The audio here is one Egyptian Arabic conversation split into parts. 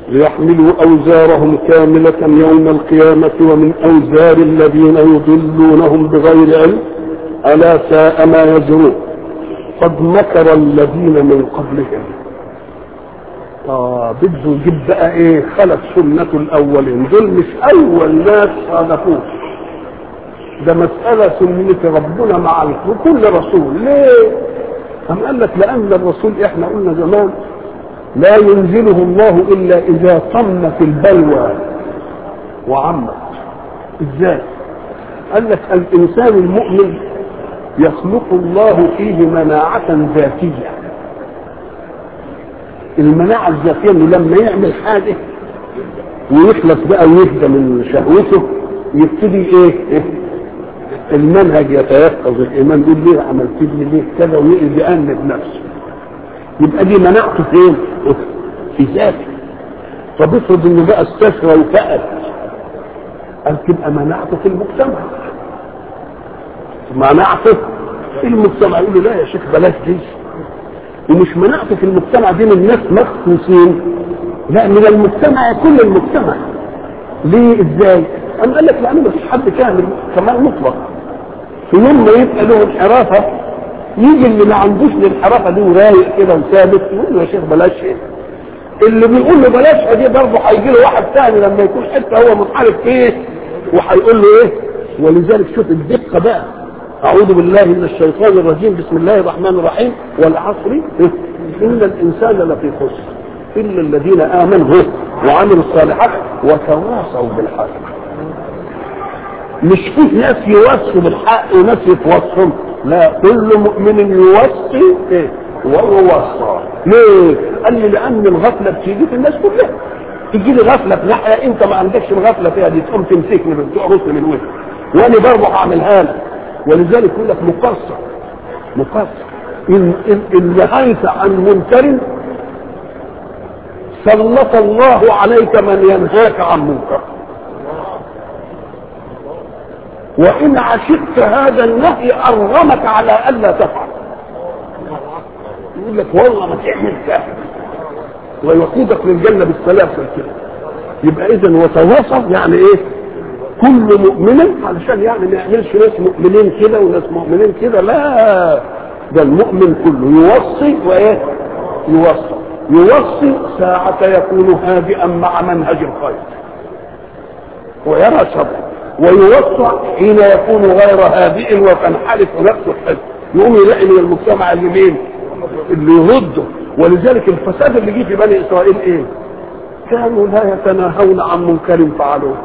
ليحملوا أوزارهم كاملة يوم القيامة ومن أوزار الذين يضلونهم بغير علم ألا ساء ما يزرون قد مكر الذين من قبلهم آه بده يجيب بقى إيه خلف سنة الأولين دول مش أول ناس صادفوه ده مسألة سنة ربنا مع كل رسول ليه؟ أم قال لك لأن الرسول إحنا قلنا زمان لا ينزله الله إلا إذا طمت البلوى وعمت إزاي؟ قال لك الإنسان المؤمن يخلق الله فيه مناعة ذاتية المناعة الذاتية إنه لما يعمل حاجة ويخلص بقى ويهدى من شهوته يبتدي إيه؟ إيه؟ المنهج يتيقظ الايمان يقول ليه عملت لي ليه كذا ويقعد يأنب نفسه يبقى دي مناعته فين؟ في ذاته طب افرض انه بقى استشرى وفقد قال تبقى مناعته في المجتمع مناعته في المجتمع يقول له لا يا شيخ بلاش دي ومش مناعته في المجتمع دي من ناس مخصوصين لا من المجتمع كل المجتمع ليه ازاي؟ أم قال لك لأنه ما فيش حد كامل كمال مطلق في يوم ما يبقى له انحرافة يجي اللي ما عندوش الانحرافة دي ورايق كده وثابت يقول له يا شيخ بلاش ايه اللي بيقول له بلاش دي برضه هيجي له واحد ثاني لما يكون حتى هو منحرف فيه وهيقول له ايه ولذلك شوف الدقة بقى أعوذ بالله من الشيطان الرجيم بسم الله الرحمن الرحيم والعصر إن الإنسان لفي خسر إلا الذين آمنوا وعملوا الصالحات وتواصوا بالحق مش فيه ناس يوصوا بالحق وناس يتوصوا لا كل مؤمن يوصي ايه ويوصى ليه؟ قال لي لان الغفله بتيجي في الناس كلها تيجي لي غفله في ناحيه انت ما عندكش الغفله فيها دي تقوم تمسكني من تقرصني من وجهي وانا برضه هعملها لك ولذلك يقول لك مقصر مقصر ان ان ان نهيت عن منكر سلط الله عليك من ينهاك عن منكر وإن عشقت هذا النهي أرغمك على ألا تفعل يقول لك والله ما تعمل كذا ويقودك للجنة بالسلاسل كده يبقى إذا وتواصل يعني إيه كل مؤمن علشان يعني ما يعملش ناس مؤمنين كده وناس مؤمنين كده لا ده المؤمن كله يوصي وإيه يوصي يوصي ساعة يكون هادئا مع منهج الخير ويرى شر ويوسع حين يكون غير هادئ وتنحرف نفسه الحزب يقوم يلاقي من المجتمع اللي مين؟ اللي يرده ولذلك الفساد اللي جه في بني اسرائيل ايه؟ كانوا لا يتناهون عن منكر فعلوه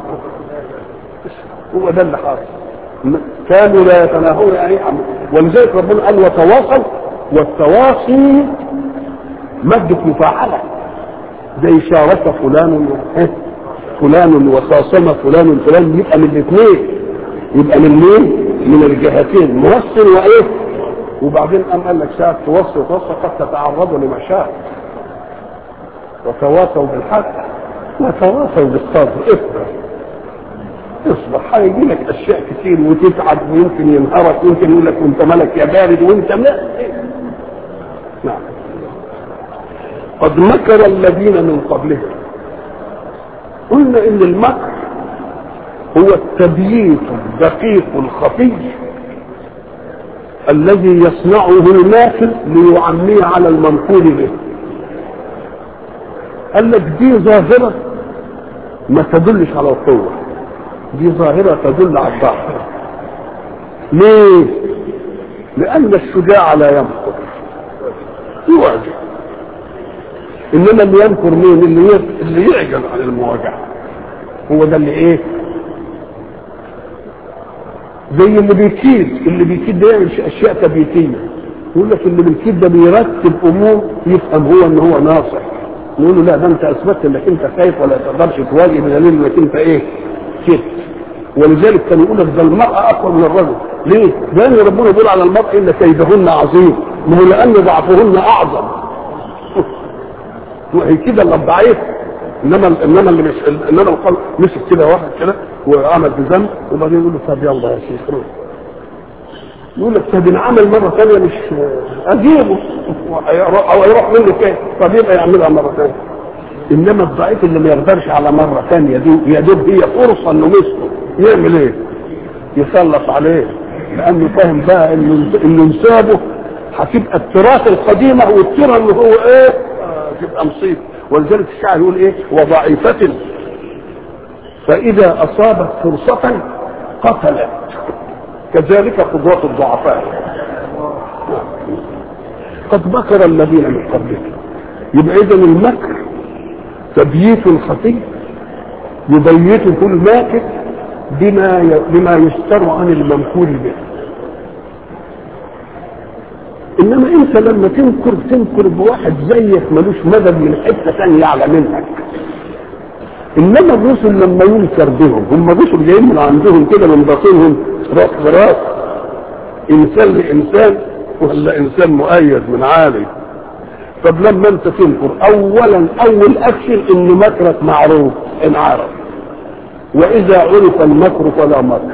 هو ده اللي حاصل كانوا لا يتناهون يعني عن ولذلك ربنا قال وتواصل والتواصي مادة مفاعلة زي شارك فلان فلان وخاصم فلان فلان يبقى من الاثنين يبقى من مين؟ من الجهتين موصل وايه؟ وبعدين قام قال لك ساعة توصل توصل قد تتعرضوا لمشاكل وتواصوا بالحق وتواصوا بالصبر اصبر اصبر هيجي لك اشياء كتير وتتعب ويمكن ينهرك ويمكن يقول لك وانت ملك يا بارد وانت لا نعم قد مكر الذين من قبلهم قلنا ان المكر هو التبييت الدقيق الخفي الذي يصنعه الماكر ليعميه على المنقول به قال لك دي ظاهرة ما تدلش على القوة دي ظاهرة تدل على الضعف ليه؟ لأن الشجاع لا يمكر يواجه انما اللي ينكر مين اللي اللي يعجل عن المواجهه هو ده اللي ايه زي اللي بيكيد اللي بيكيد ده يعمل اشياء تبييتيه يقول لك اللي بيكيد ده بيرتب امور يفهم هو ان هو ناصح نقول له لا ده انت اثبتت انك انت خايف ولا تقدرش تواجه بدليل انك انت ايه كده ولذلك كان يقول لك ده المرأة أقوى من الرجل، ليه؟ لأن ربنا بيقول على المرأة إن كيدهن عظيم، ما هو لأن ضعفهن أعظم. وهي كده اللي ضعيف انما انما اللي مش انما القلب مسك كده واحد كده وعمل بذنب وبعدين يقول له طب يلا يا شيخ روح يقول لك طب عمل مره ثانيه مش اجيبه او يروح منه كده طب يبقى يعملها مره ثانيه انما الضعيف اللي ما يقدرش على مره ثانيه دي يا دوب هي فرصه انه مسكه يعمل ايه؟ يسلط عليه لانه فاهم بقى انه انه انسابه هتبقى التراث القديمه والترى اللي هو ايه؟ آه تبقى مصيبه ولذلك الشاعر يقول ايه؟ وضعيفة فإذا أصابت فرصة قتلت كذلك قدرات الضعفاء قد مكر الذين من قبلهم يبقى إذا المكر تبييت الخطية يبيت كل ماكر بما بما يستر عن الممكور به انما انت لما تنكر تنكر بواحد زيك ملوش مدد من حته ثانيه اعلى منك انما الرسل لما ينكر بهم هم الرسل جايين من عندهم كده من باطنهم راس براس انسان لانسان ولا انسان مؤيد من عالي طب لما انت تنكر اولا اول اكشن ان مكرك معروف ان عرف واذا عرف المكر فلا مكر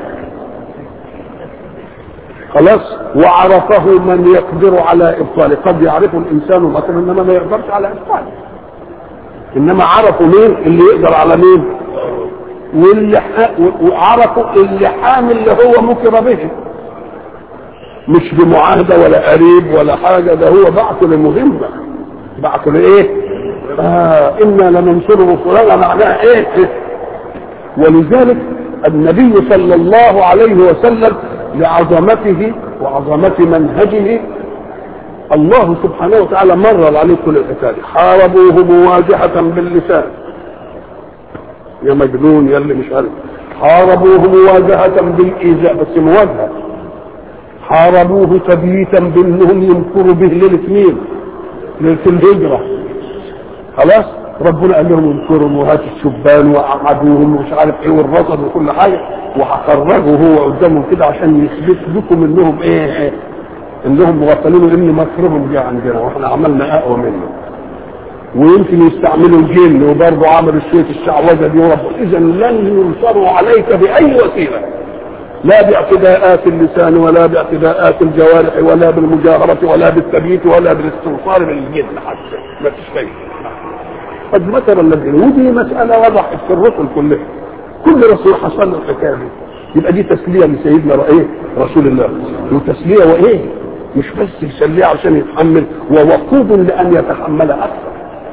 خلاص وعرفه من يقدر على ابطاله قد يعرف الانسان مكر انما ما يقدرش على ابطاله انما عرفوا مين اللي يقدر على مين واللي ح... وعرفوا اللي حامل اللي هو مكر به مش بمعاهده ولا قريب ولا حاجه ده هو بعثه لمهمه بعثه لايه؟ آه انا لننصر رسلنا معناها ايه؟ ولذلك النبي صلى الله عليه وسلم لعظمته وعظمه منهجه الله سبحانه وتعالى مرر عليه كل الحكايه حاربوه مواجهه باللسان يا مجنون يا اللي مش عارف حاربوه مواجهه بالايذاء بس مواجهه حاربوه تبييتا بانهم ينكروا به ليله مين؟ ليله الهجره خلاص ربنا قال لهم انكروا وهات الشبان وقعدوهم ومش عارف ايه والرصد وكل حاجه وهخرجوا هو قدامهم كده عشان يثبت لكم انهم ايه, إيه انهم مغفلين ان مكرهم جه عندنا واحنا عملنا اقوى منه ويمكن يستعملوا الجن وبرضه عملوا شويه الشعوذه دي ورب اذا لن ينصروا عليك باي وسيله لا باعتداءات اللسان ولا باعتداءات الجوارح ولا بالمجاهرة ولا بالتبييت ولا بالاستنصار بالجن حتى ما فيش شيء قد مكر الذين ودي مسألة وضحت في الرسل كلها كل رسول حصل له الحكاية دي يبقى دي تسلية لسيدنا ايه رسول الله وتسلية وايه مش بس يسليه عشان يتحمل ووقود لان يتحمل اكثر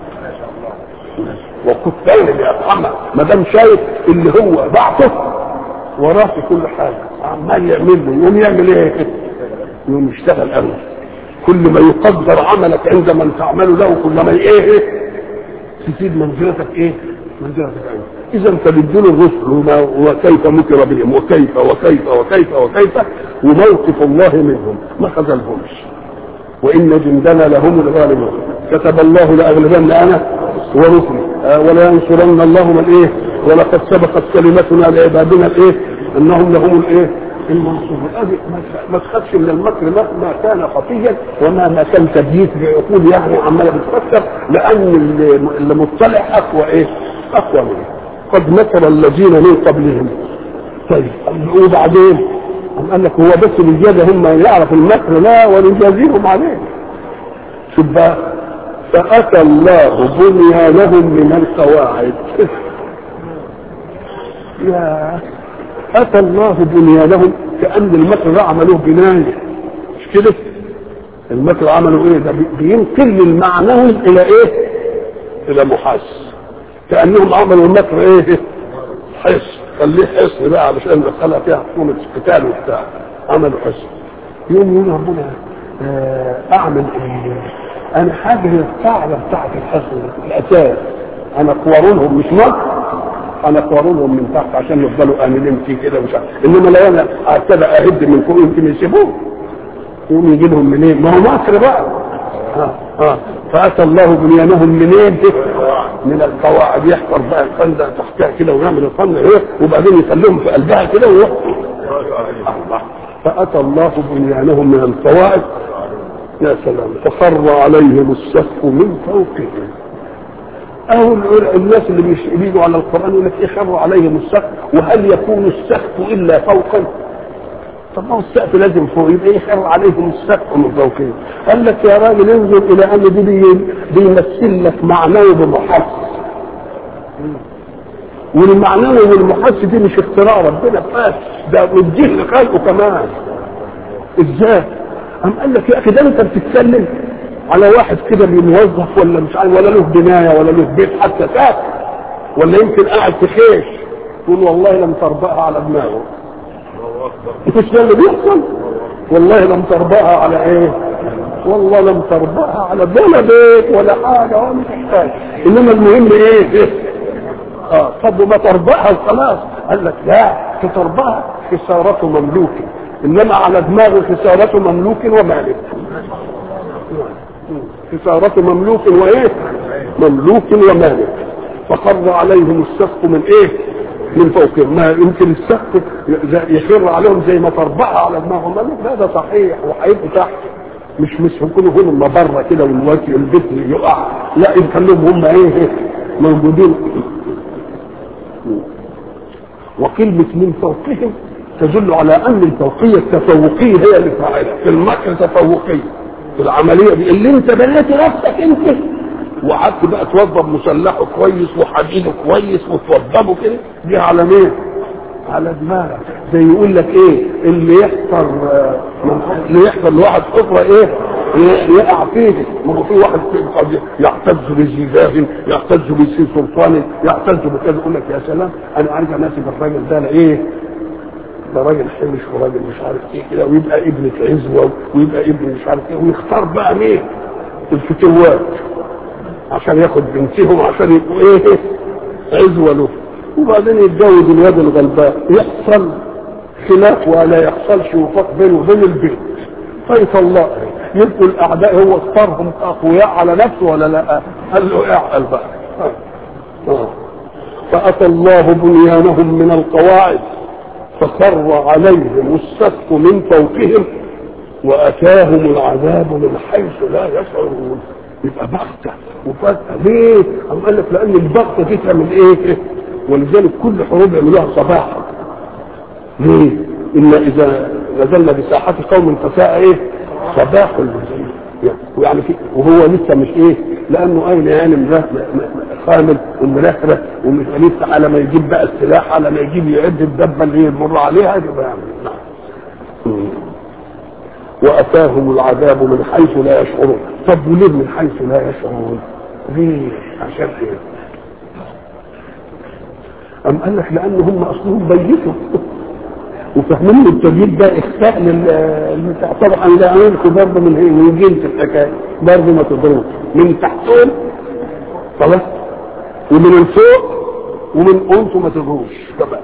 وقود ثاني ليتحمل ما دام شايف اللي هو بعثه وراه في كل حاجه عمال يعمل له يقوم يعمل ايه؟ يقوم يشتغل قوي كل ما يقدر عملك عند من تعمل له كل ما ايه تزيد منزلتك ايه؟ منزلتك ايه؟ اذا تبدل الرسل وما وكيف مكر بهم وكيف وكيف وكيف وكيف وموقف الله منهم ما خذلهمش وان جندنا لهم الغالبون كتب الله لاغلبن انا ورسلي آه ولا ينصرن الله من ايه ولقد سبقت كلمتنا لعبادنا الايه انهم لهم الايه المنصورون ما تخافش من المكر مهما كان خفيا ومهما كان تبييت بعقول يعني عماله بتفكر لان اللي مطلع اقوى ايه؟ اقوى منه قد مكر الذين من قبلهم طيب وبعدين قام قال لك هو بس الزياده هم يعرفوا المكر لا ونجازيهم عليه شوف بقى فاتى الله بنيانهم من القواعد يا اتى الله بنيانهم كان المكر ده عملوه بنايه مش كده المكر عملوا ايه ده بينقل المعنوي الى ايه الى محاس كانهم عملوا المكر ايه حس خليه حس بقى علشان دخلها فيها حكومه قتال وبتاع عملوا حس يوم يقول ربنا اعمل ايه انا حاجه القاعده بتاعت الحصن الاساس انا قوارونهم مش مكر انا قارنهم من تحت عشان يفضلوا امنين فيه كده مش عارف انما لو انا ابتدى اهد من فوق يمكن يسيبوه يقوم يجي لهم منين؟ ما هو مصر بقى ها ها فاتى الله بنيانهم منين؟ من القواعد يحفر بقى الخندق تحتها كده ويعمل الخندق ايه وبعدين يخليهم في قلبها كده ويروح فاتى الله بنيانهم من القواعد يا سلام فخر عليهم السقف من فوقهم أو الناس اللي مش بيجوا على القرآن يقول لك إيه خروا عليهم السقف وهل يكون السقف إلا فوقا؟ طب ما هو السقف لازم فوق يبقى إيه خر عليهم السقف من فوقهم؟ قال لك يا راجل انظر إلى أن دي بيمثل لك معناه بمحس والمعنوي والمحس دي مش اختراع ربنا بس ده مديه لخلقه كمان ازاي؟ قام قال لك يا اخي ده انت بتتكلم على واحد كده موظف ولا مش عارف ولا له بنايه ولا له بيت حتى ساكن ولا يمكن قاعد في خيش تقول والله لم تربأها على دماغه مش ده اللي بيحصل والله لم تربأها على ايه والله لم تربأها على ولا بيت ولا حاجه ولا مش محتاج انما المهم ايه اه طب وما تربأها وخلاص قال لك لا تتربأها خسارة مملوك انما على دماغه خسارة مملوك ومالك خسارة مملوك وايه مملوك ومالك فخر عليهم السقف من ايه من فوقهم ما يمكن السقف يخر عليهم زي ما تربعها على دماغهم قال لا ده صحيح وهيبقوا تحت مش مش يكونوا هم بره كده والوجه البيت يقع لا يخليهم هم ايه موجودين وكلمة من فوقهم تدل على ان الفوقية التفوقية هي اللي فاعلة في المكر تفوقية في العملية دي اللي انت بنيت نفسك انت وقعدت بقى توضب مسلحه كويس وحديده كويس وتوضبه كده دي على مين؟ على دماغك زي يقول لك ايه اللي يحصل اللي يحصل لواحد حفره ايه يقع فيه ما هو في واحد قد يعتز بزجاج يعتز بسي سلطان يعتز بكذا يقول لك يا سلام انا عايز اناسب الراجل ده ايه ده راجل حمش وراجل مش عارف ايه كده ويبقى ابنة عزوة ويبقى ابن مش عارف ايه ويختار بقى مين الفتوات عشان ياخد بنتهم عشان يبقوا ايه عزوة له وبعدين يتجوز الواد الغلبان يحصل خلاف ولا يحصلش وفاق بينه وبين البيت فيطلق يبقوا الاعداء هو اختارهم اقوياء على نفسه ولا لا قال له اعقل بقى آه. فاتى الله بنيانهم من القواعد فخر عليهم السقف من فوقهم واتاهم العذاب من حيث لا يشعرون يبقى بغته وفجاه ليه؟ قام قال لك لان البغته دي تعمل ايه؟ ولذلك كل حروب يعملوها صباحا ليه؟ إن إذا نزلنا بساحة قوم فساء إيه؟ صباح المسلمين يعني في وهو لسه مش إيه؟ لأنه قايل يعني خامل ومنهرة ومش لسه على ما يجيب بقى السلاح على ما يجيب يعد الدبة اللي يمر عليها يبقى يعني نعم وأتاهم العذاب من حيث لا يشعرون طب وليه من حيث لا يشعرون؟ ليه؟ عشان إيه؟ أم قال لك لأن هم أصلهم بيتوا وفاهمين التجديد ده إخفاء للبتاع طبعا لا عينكم برضه من هي من جنس الحكاية برضه ما تضروش من تحتهم خلاص ومن الفوق ومن أنتم ما تضروش كمان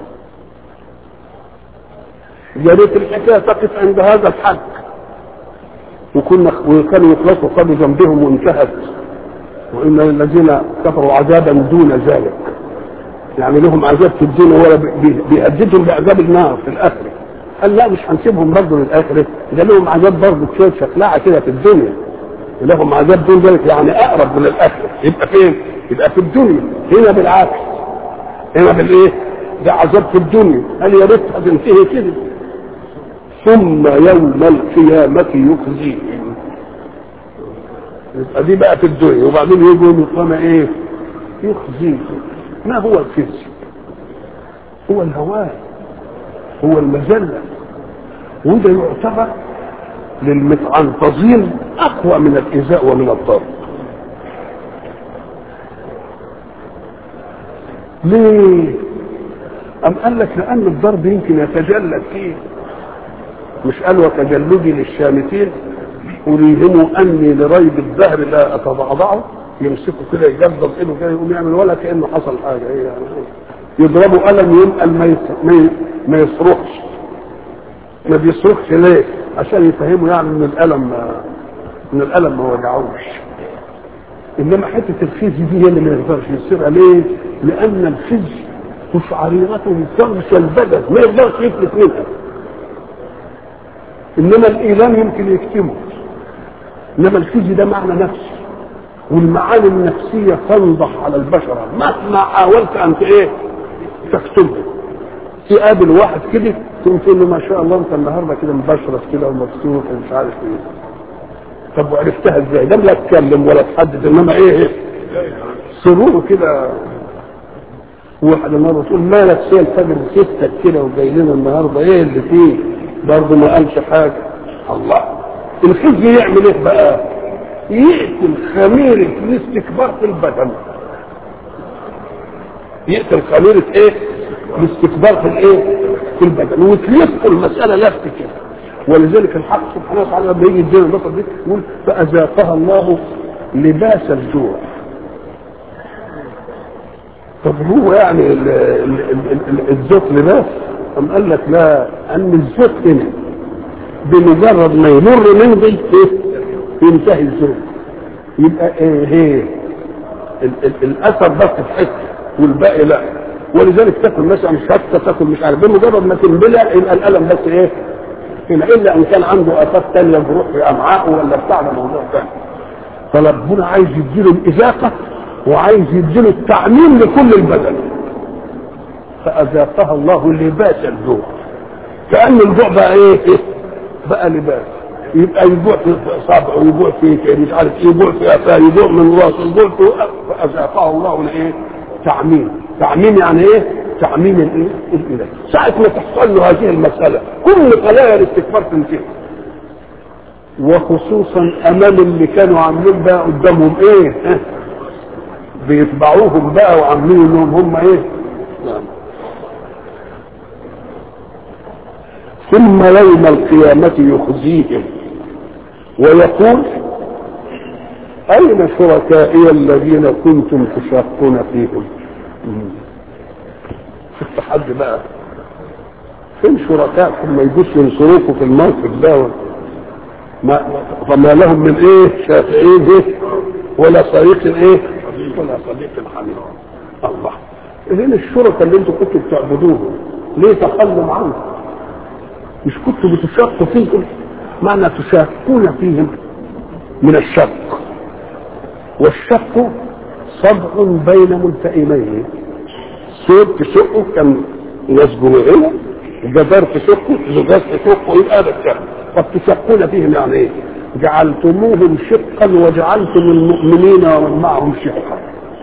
يا ريت الحكاية تقف عند هذا الحد وكنا وكانوا يخلصوا خدوا جنبهم وانتهت وإن الذين كفروا عذابا دون ذلك يعني لهم عذاب في الدنيا ولا بيهددهم بعذاب النار في الاخره قال لا مش هنسيبهم برضه للاخره ده لهم عذاب برضه شويه شكلعه كده في الدنيا لهم عذاب دون ذلك يعني اقرب من الاخره يبقى فين؟ يبقى في الدنيا هنا بالعكس هنا بالايه؟ ده عذاب في الدنيا قال يا ريت هتنتهي كده ثم يوم القيامة يخزيهم يبقى دي بقى في الدنيا وبعدين يجوا يوم القيامة ايه؟ يخزيهم ما هو الخزي هو الهوان هو المذلة وده يعتبر للمتعنطزين أقوى من الإيذاء ومن الضرب ليه؟ أم قال لك لأن الضرب يمكن يتجلد فيه مش قال وتجلدي للشامتين أريهم أني لريب الدهر لا أتضعضعه يمسكه كده يجذب ايده كده يقوم يعمل ولا كانه حصل حاجه ايه يعني يضربوا قلم ينقل ما ما ما يصرخش ما بيصرخش ليه؟ عشان يفهموا يعني ان الالم ما ان الالم ما وجعوش انما حته الخزي دي هي اللي ما يقدرش يصيرها ليه؟ لان الخزي قشعريرته تغشى البدن ما يقدرش يفلت منها انما الايلام يمكن يكتمه انما الخزي ده معنى نفسي والمعاني النفسية تنضح على البشرة مهما حاولت أنت إيه تكتبها تقابل واحد كده تقوم تقول له ما شاء الله أنت النهارده كده مبشرة كده ومبسوط ومش عارف إيه طب وعرفتها إزاي؟ لم لا تتكلم ولا تحدد إنما إيه سروره كده واحد النهارده تقول مالك سيل الفجر ستة كده وجاي لنا النهارده ايه اللي فيه برضه ما قالش حاجه الله الخزي يعمل ايه بقى يقتل خميرة الاستكبار في البدن يقتل خميرة ايه الاستكبار في الايه في البدن وتلف المسألة لفت كده ولذلك الحق سبحانه وتعالى لما يجي يدينا النقطة دي يقول فأذاقها الله لباس الجوع طب هو يعني ال- ال- ال- ال- الذوق لباس أم قال لك لا أن الذوق هنا بمجرد ما يمر من دي إيه؟ ينتهي الذوق يبقى ايه ايه ال- ال- الاثر بس في حته والباقي لا ولذلك تاكل مثلا شطه تاكل مش عارف بمجرد ما تنبلع يبقى الالم بس ايه هنا الا ان كان عنده اثار ثانيه جروح في امعائه ولا بتاع ده موضوع ثاني فربنا عايز يديله الاذاقه وعايز يديله التعميم لكل البدن فاذاقها الله لباس الجوع كان الجوع بقى ايه بقى لباس يبقى يجوع في صبعه ويجوع في مش عارف ايه يجوع في قفاه يجوع من راسه يجوع في فاذاقه الله ايه تعميم تعميم يعني ايه تعميم الايه الاله ساعه ما تحصل له هذه المساله كل خلايا الاستكبار تنتهي وخصوصا امام اللي كانوا عاملين بقى قدامهم ايه ها؟ بيتبعوهم بقى وعاملين انهم هم ايه نعم. ثم يوم القيامة يخزيهم ويقول أين شركائي الذين كنتم تشاقون فيهم شفت حد بقى فين شركائكم ما يجوش ينصروكم في الموقف ده ما فما لهم من ايه شافعين ايه ولا صديق ايه ولا صديق حميد الله هنا الشركاء اللي انتم كنتوا بتعبدوهم ليه تخلوا عنهم مش كنتوا بتشاقوا فيهم معنى تشاقون فيهم من الشق والشق صدع بين ملتئمين سور تشقه كان يسجن هنا جدار تشقه زجاج تشقه يبقى هذا الشق طب تشقون فيهم يعني ايه؟ جعلتموهم شقا وجعلتم المؤمنين ومن معهم شقا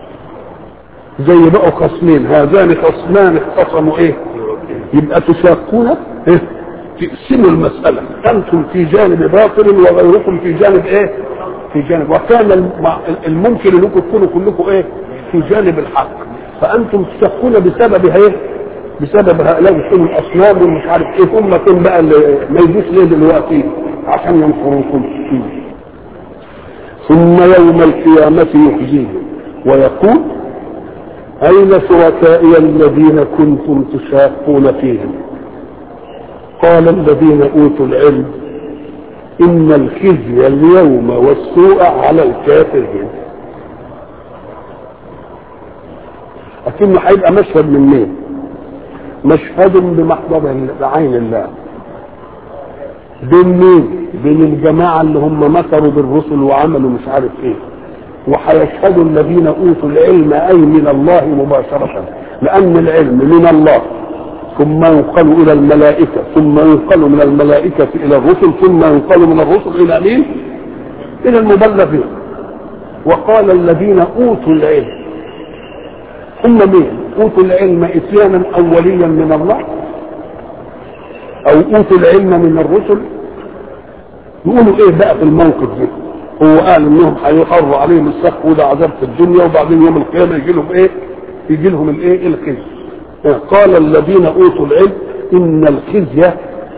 زي بقوا خصمين هذان خصمان اختصموا ايه؟ يبقى تشاقون ايه؟ تقسموا المسألة أنتم في جانب باطل وغيركم في جانب إيه في جانب وكان الم- الممكن أنكم تكونوا كلكم إيه في جانب الحق فأنتم تشقون بسبب إيه بسبب هؤلاء يكونوا الأصنام ومش عارف إيه هم كن بقى اللي ما يجوش ليه دلوقتي عشان ينصروكم ثم يوم القيامة يخزيهم ويقول أين شركائي الذين كنتم تشاقون فيهم قال الذين اوتوا العلم ان الخزي اليوم والسوء على الكافرين لكنه هيبقى مشهد من مين مشهد بمحضر بعين الله بين مين بين الجماعة اللي هم مكروا بالرسل وعملوا مش عارف ايه وهيشهد الذين اوتوا العلم اي من الله مباشرة لان العلم من الله ثم ينقل الى الملائكة ثم ينقل من الملائكة الى الرسل ثم ينقل من الرسل الى مين الى المبلغين وقال الذين اوتوا العلم هم مين اوتوا العلم اتيانا اوليا من الله او اوتوا العلم من الرسل يقولوا ايه بقى في الموقف ده هو قال انهم هيقروا عليهم السقف وده عذاب في الدنيا وبعدين يوم القيامه يجي لهم ايه يجي لهم الايه الخزي قال الذين اوتوا العلم ان الخزي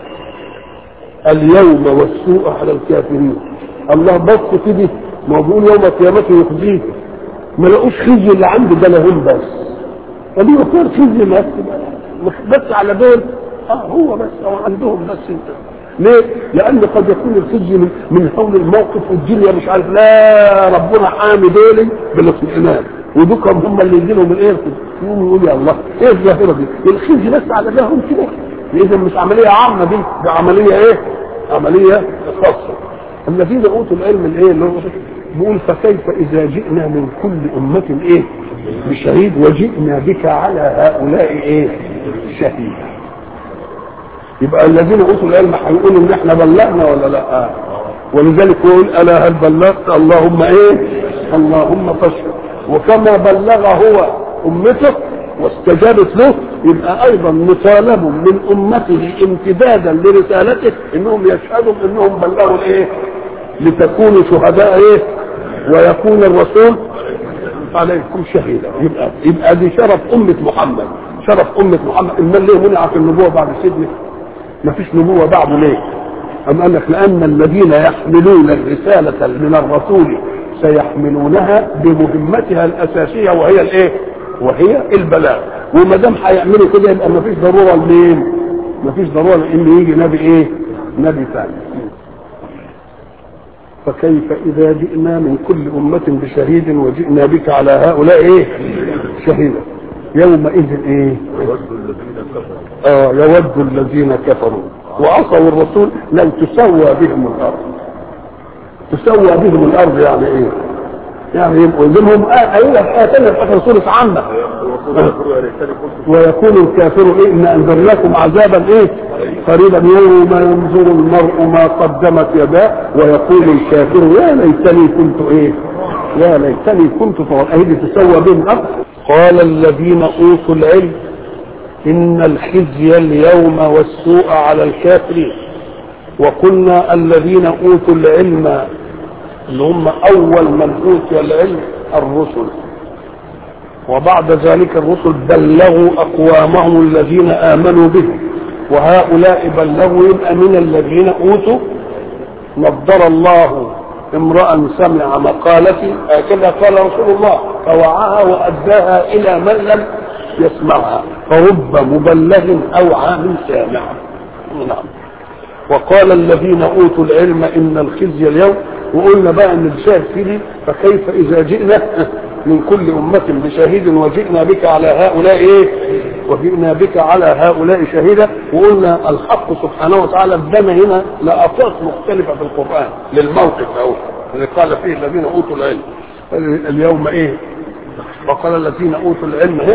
اليوم والسوء على الكافرين الله بص كده ما هو بيقول يوم القيامة يخزيه ما لقوش خزي اللي عنده ده لهم بس قالوا له خير خزي بس مش بس على دول اه هو بس او عندهم بس انت ليه؟ لأن قد يكون الخزي من, من حول الموقف والدنيا مش عارف لا ربنا حامي دولي بالاطمئنان ودول هم اللي يجي لهم الايه يقوم يقول يا الله ايه الظاهره دي؟ الخزي بس على لهم كده اذا مش عمليه عامه دي دي عمليه ايه؟ عمليه خاصه الذين اوتوا العلم الايه اللي هو بيقول فكيف اذا جئنا من كل امه ايه؟ بشهيد وجئنا بك على هؤلاء ايه؟ شهيدا يبقى الذين اوتوا العلم هيقولوا ان احنا بلغنا ولا لا ولذلك يقول الا هل بلغت اللهم ايه اللهم فاشهد وكما بلغ هو امته واستجابت له يبقى ايضا مطالب من امته امتدادا لرسالته انهم يشهدوا انهم بلغوا الايه لتكونوا شهداء ايه ويكون الرسول عليكم شهيدا يبقى يبقى دي شرف امه محمد شرف امه محمد امال ليه منعت النبوه بعد سيدنا ما فيش نبوه بعده ليه أم قال لك لأن الذين يحملون الرسالة من الرسول سيحملونها بمهمتها الأساسية وهي الإيه؟ وهي البلاغ وما دام هيعملوا كده يبقى ما فيش ضرورة لمين؟ ما فيش ضرورة إن يجي نبي إيه؟ نبي ثاني فكيف إذا جئنا من كل أمة بشهيد وجئنا بك على هؤلاء إيه؟ شهيدا يومئذ إيه؟ آه يود الذين كفروا وعصوا الرسول لو تسوى بهم الارض تسوى بهم الارض يعني ايه يعني يبقوا منهم ايوه اتنا في اخر سوره عامه ويقول الكافر ايه ان انذرناكم عذابا ايه قريبا يوم ينظر المرء ما قدمت يداه ويقول الكافر يا ليتني كنت ايه يا ليتني كنت طوال اهدي تسوى بهم الارض قال الذين اوتوا العلم إن الخزي اليوم والسوء على الكافرين وقلنا الذين أوتوا العلم اللي هم أول من أوتي العلم الرسل وبعد ذلك الرسل بلغوا أقوامهم الذين آمنوا به وهؤلاء بلغوا يبقى من الذين أوتوا نضر الله امرأ سمع مقالتي هكذا قال رسول الله فوعاها وأداها إلى من لم يسمعها فرب مبلغ او عام سامع نعم وقال الذين اوتوا العلم ان الخزي اليوم وقلنا بقى ان الشاهد فيه فكيف اذا جئنا من كل أمة بشهيد وجئنا بك على هؤلاء إيه؟ وجئنا بك على هؤلاء شهيدا وقلنا الحق سبحانه وتعالى ادانا هنا لآفاق مختلفة في القرآن للموقف أهو اللي قال فيه الذين أوتوا العلم اليوم إيه؟ وقال الذين أوتوا العلم إيه؟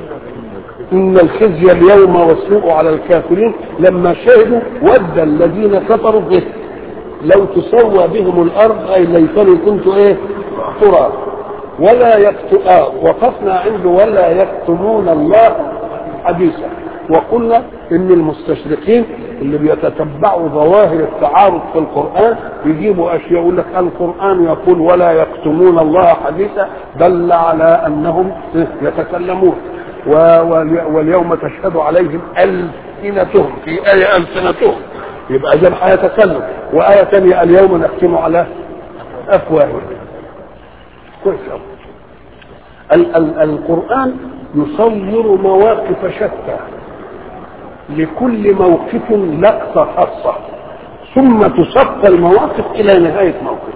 إن الخزي اليوم والسوء على الكافرين لما شهدوا ود الذين كفروا به لو تسوى بهم الأرض أي ليتني كنت إيه تراب ولا يكت... آه وقفنا عنده ولا يكتمون الله حديثا وقلنا ان المستشرقين اللي بيتتبعوا ظواهر التعارض في القران يجيبوا اشياء يقول لك القران يقول ولا يكتمون الله حديثا دل على انهم يتكلمون واليوم تشهد عليهم السنتهم في ايه السنتهم يبقى اذا هيتكلم وايه ثانيه اليوم نختم على افواههم كويس ال- ال- القرآن يصور مواقف شتى لكل موقف لقطة خاصة ثم تصفى المواقف إلى نهاية موقف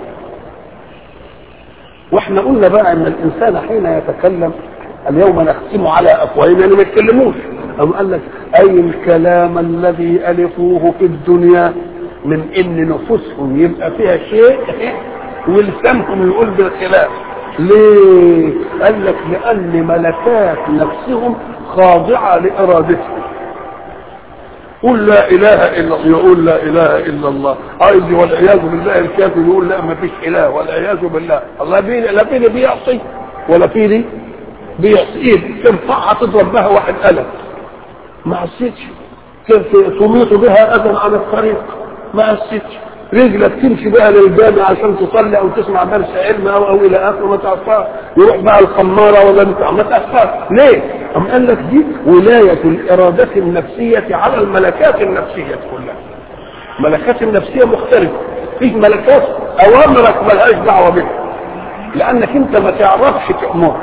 واحنا قلنا بقى ان الانسان حين يتكلم اليوم نختم على افواههم يعني ما يتكلموش أم قال لك اي الكلام الذي الفوه في الدنيا من ان نفوسهم يبقى فيها شيء ولسانهم يقول بالخلاف ليه؟ قال لك لأن ملكات نفسهم خاضعة لإرادتهم قل لا إله إلا الله يقول لا إله إلا الله عايز والعياذ بالله الكافر يقول لا ما فيش إله والعياذ بالله الله بين لا فيني بيعصي ولا فيني بيعصي إيه ترفعها تضرب بها واحد قلم ما عصيتش تميط بها أذى عن الطريق ما عصيتش رجلك تمشي بقى للجامع عشان تصلي او تسمع درس علم او او الى اخره ما تعرفها يروح بقى الخماره ولا بتاع ما تعرفها ليه؟ أم قال لك دي ولايه الاراده النفسيه على الملكات النفسيه كلها. ملكات النفسيه مختلفه فيه ملكات اوامرك ملهاش دعوه بها لانك انت ما تعرفش تامر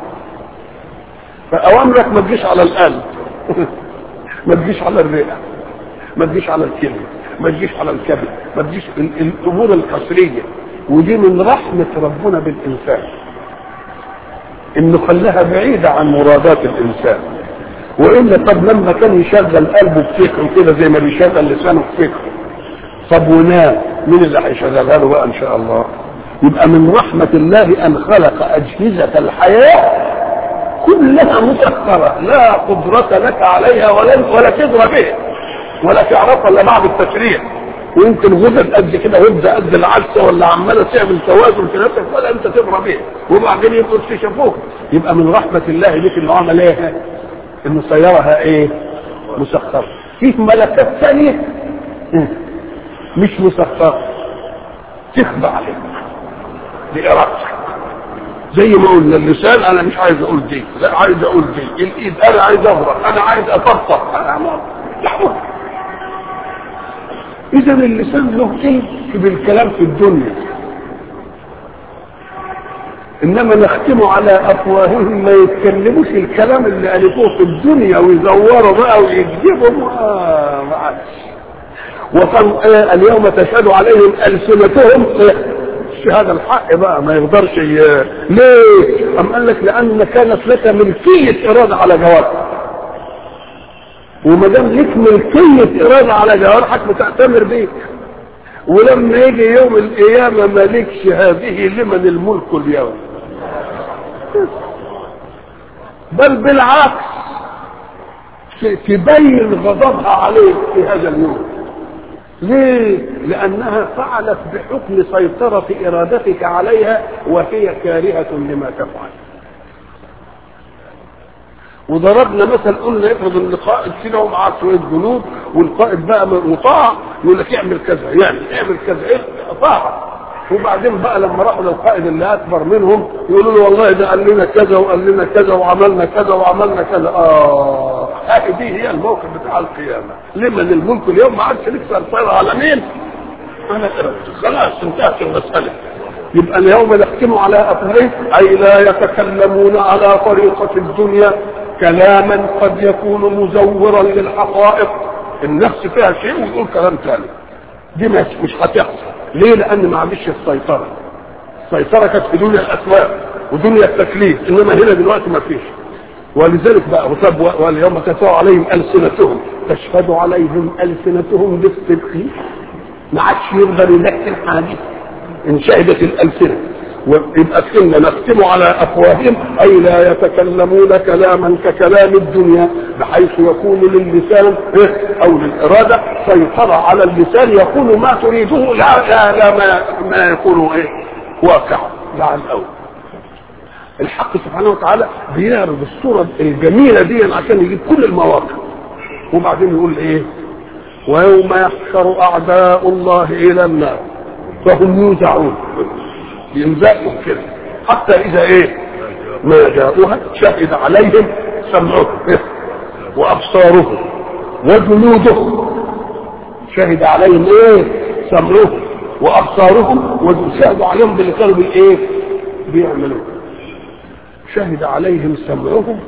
فاوامرك ما تجيش على القلب ما تجيش على الرئه ما تجيش على الكلمه ما تجيش على الكبد ما تجيش الامور القصريه ودي من رحمه ربنا بالانسان انه خلاها بعيده عن مرادات الانسان والا طب لما كان يشغل قلبه بفكره كده زي ما بيشغل لسانه بفكره طب ونام مين اللي هيشغلها له بقى ان شاء الله يبقى من رحمه الله ان خلق اجهزه الحياه كلها مسخره لا قدره لك عليها ولا ولا تدرى بها ولا تعرفها الا بعد التشريع ويمكن غدد قد كده غده قد العدسه ولا عماله تعمل توازن في نفسك ولا انت تبرى بيه وبعدين يبقوا اكتشفوك يبقى من رحمه الله بك انه عمل ايه؟ انه سيرها ايه مسخرة فيه ملكات ثانية مش مسخرة تخضع لك بإرادتك زي ما قلنا اللسان انا مش عايز اقول دي لا عايز اقول دي الايد انا عايز اضرب انا عايز اطبطب انا لحظة اذا اللسان له ايه بالكلام في الدنيا انما نختم على افواههم ما يتكلموش الكلام اللي الفوه في الدنيا ويزوروا بقى ويكذبوا آه ما عادش وقال آه اليوم تشهد عليهم السنتهم هذا الحق بقى ما يقدرش ي... ليه؟ أم قال لك لأن كانت لك ملكية إرادة على جوارحك وما دام لك ملكية إرادة على جوارحك بتأتمر بيك ولما يجي يوم القيامة مالكش هذه لمن الملك اليوم بل بالعكس تبين غضبها عليك في هذا اليوم ليه؟ لأنها فعلت بحكم سيطرة إرادتك عليها وهي كارهة لما تفعل. وضربنا مثل قلنا افرض ان قائد كده ومعاه شويه جنود والقائد بقى مطاع يقول لك اعمل كذا يعني اعمل كذا ايه طاعه وبعدين بقى لما راحوا للقائد اللي اكبر منهم يقولوا له والله ده قال لنا كذا وقال لنا كذا وعملنا كذا وعملنا كذا اه هذه دي هي الموقف بتاع القيامه لمن الملك اليوم ما عادش لك سيطره على مين؟ على خلاص انتهت المساله يبقى اليوم نختم على افواههم اي لا يتكلمون على طريقه الدنيا كلاما قد يكون مزورا للحقائق النفس فيها شيء ويقول كلام ثاني دي مش هتحصل ليه لان ما عنديش السيطره السيطره كانت في دنيا الاسماء ودنيا التكليف انما هنا دلوقتي ما فيش ولذلك بقى طب واليوم تسعى عليهم السنتهم تشهد عليهم السنتهم بالصدق ما عادش يقدر يذكر حاجه ان شهدت الالسنه ويبقى كنا نختم على افواههم اي لا يتكلمون كلاما ككلام الدنيا بحيث يكون للسان او للاراده سيطره على اللسان يقول ما تريده لا لا, لا ما, ما يكون ايه واقع لا الاول الحق سبحانه وتعالى بيعرض الصوره الجميله دي عشان يجيب كل المواقف وبعدين يقول ايه ويوم يحشر اعداء الله الى النار فهم يوزعون ينزقوا كده حتى اذا ايه ما جاءوها شهد عليهم سمعهم وابصارهم وجلودهم شهد عليهم ايه سمعهم وابصارهم وشهدوا عليهم باللي كانوا بالايه بيعملوه شهد عليهم سمعهم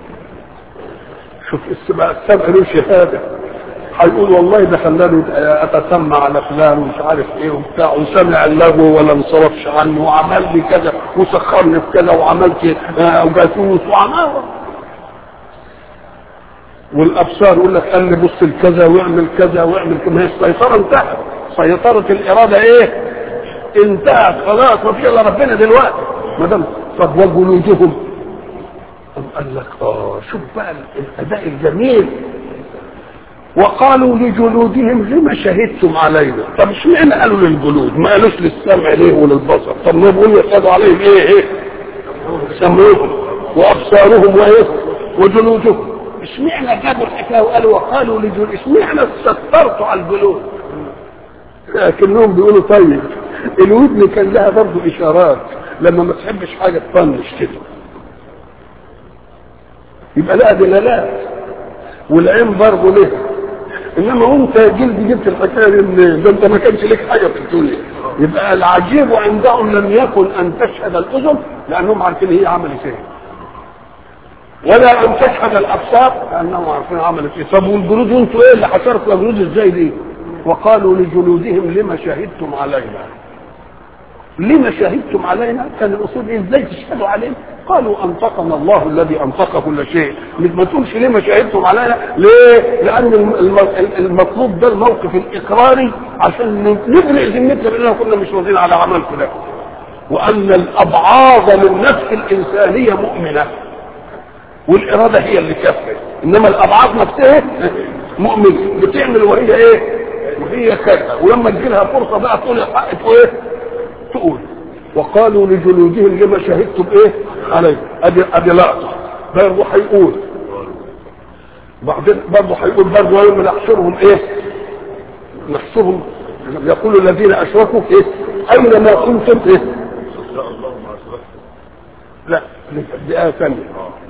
شوف السمع السمع له شهاده هيقول والله ده خلاني اتسمع على فلان ومش عارف ايه وبتاع وسمع اللغو ولا انصرفش عنه وعمل لي كذا وسخرني في كذا وعملت جاسوس وعمل والابصار يقول لك قال لي بص لكذا واعمل كذا واعمل كذا ما هي السيطره انتهت سيطره الاراده ايه؟ انتهت خلاص ما في الا ربنا دلوقتي ما دام طب وجلودهم قال لك اه شوف بقى الاداء الجميل وقالوا لجلودهم لما شهدتم علينا طب اشمعنى قالوا للجلود ما قالوش للسمع ليه وللبصر طب ما بيقولوا يشهدوا عليهم ايه ايه سمعهم وابصارهم وايه وجلودهم اشمعنى جابوا الحكايه وقالوا وقالوا لجلود اشمعنى سترتوا على الجلود لكنهم بيقولوا طيب الودن كان لها برضه اشارات لما ما تحبش حاجه تطنش كده يبقى لها دلالات والعين برضه لها انما وانت جلد جبت الحكايه دي منين؟ ده انت ما كانش لك حاجه في الدنيا يبقى العجيب عندهم لم يكن ان تشهد الاذن لانهم عارفين هي عملت ايه ولا ان تشهد الابصار لانهم عارفين عملت ايه طب والجلود انتوا ايه اللي حشرتوا الجلود ازاي دي؟ وقالوا لجلودهم لما شهدتم علينا لما شهدتم علينا كان الاصول ايه ازاي تشهدوا علينا قالوا انطقنا الله الذي انطق كل شيء ما تقولش لما شهدتم علينا ليه لان المطلوب ده الموقف الاقراري عشان نبرئ ذمتنا باننا كنا مش راضيين على عملكم ده وان الابعاض للنفس الانسانيه مؤمنه والاراده هي اللي كفت انما الابعاض نفسها مؤمنه بتعمل وهي ايه وهي كذا ولما تجي لها فرصه بقى تقول الحق ايه تقول وقالوا لجلودهم لما شهدتم ايه عليه ادي ادي لقطه برضه هيقول بعدين برضه هيقول برضه يوم نحشرهم ايه نحشرهم يقول الذين اشركوا ايه اين ما كنتم ايه لا دي آية ثانية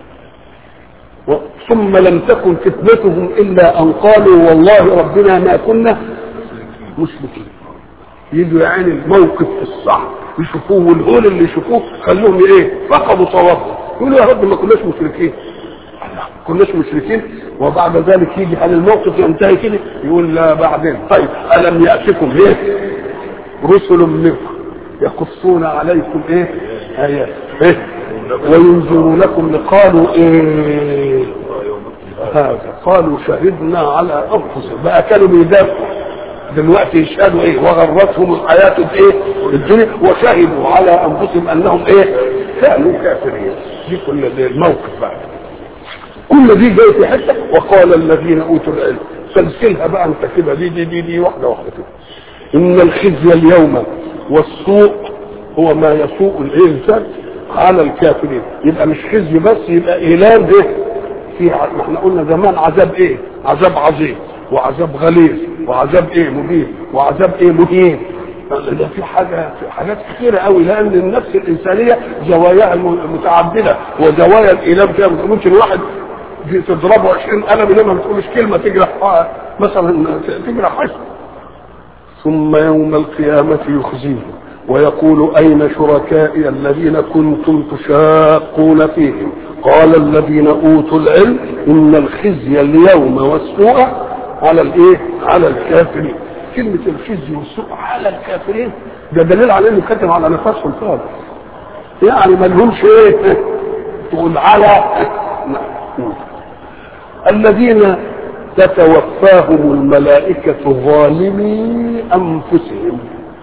ثم لم تكن فتنتهم إلا أن قالوا والله ربنا ما كنا مشركين يجوا يعني الموقف الصعب يشوفوه والهول اللي يشوفوه خلوهم ايه فقدوا صوابهم يقولوا يا رب ما كناش مشركين ما كناش مشركين وبعد ذلك يجي هل الموقف ينتهي كده يقول لا بعدين طيب ألم يأتكم ايه رسل منكم يقصون عليكم ايه آيات ايه وينذرونكم لقالوا ايه هذا قالوا شهدنا على انفسهم بقى كانوا بيدافعوا دلوقتي يشهدوا ايه وغرتهم الحياة ايه الدنيا وشهدوا على انفسهم انهم ايه كانوا كافرين دي كل دي الموقف بقى كل دي جاي في حته وقال الذين اوتوا العلم سلسلها بقى انت كده دي دي دي, دي واحده واحده كده ان الخزي اليوم والسوء هو ما يسوء الانسان على الكافرين يبقى مش خزي بس يبقى ايلام ايه في ع- احنا قلنا زمان عذاب ايه عذاب عظيم وعذاب غليظ وعذاب ايه مبين وعذاب ايه مهين ده في حاجه في حاجات كثيره قوي لان النفس الانسانيه زواياها الم- متعدده وزوايا الايلام فيها ممكن واحد في- تضربه 20 قلم انما ما تقولش كلمه تجرح آه، مثلا تجرح حشد ثم يوم القيامة يخزيهم ويقول أين شركائي الذين كنتم تشاقون فيهم قال الذين أوتوا العلم إن الخزي اليوم والسوء على الإيه؟ على الكافرين كلمة الخزي والسوء على الكافرين ده دليل على إنه كتب على نفسهم خالص يعني ما لهمش إيه تقول على الذين تتوفاهم الملائكة ظالمي أنفسهم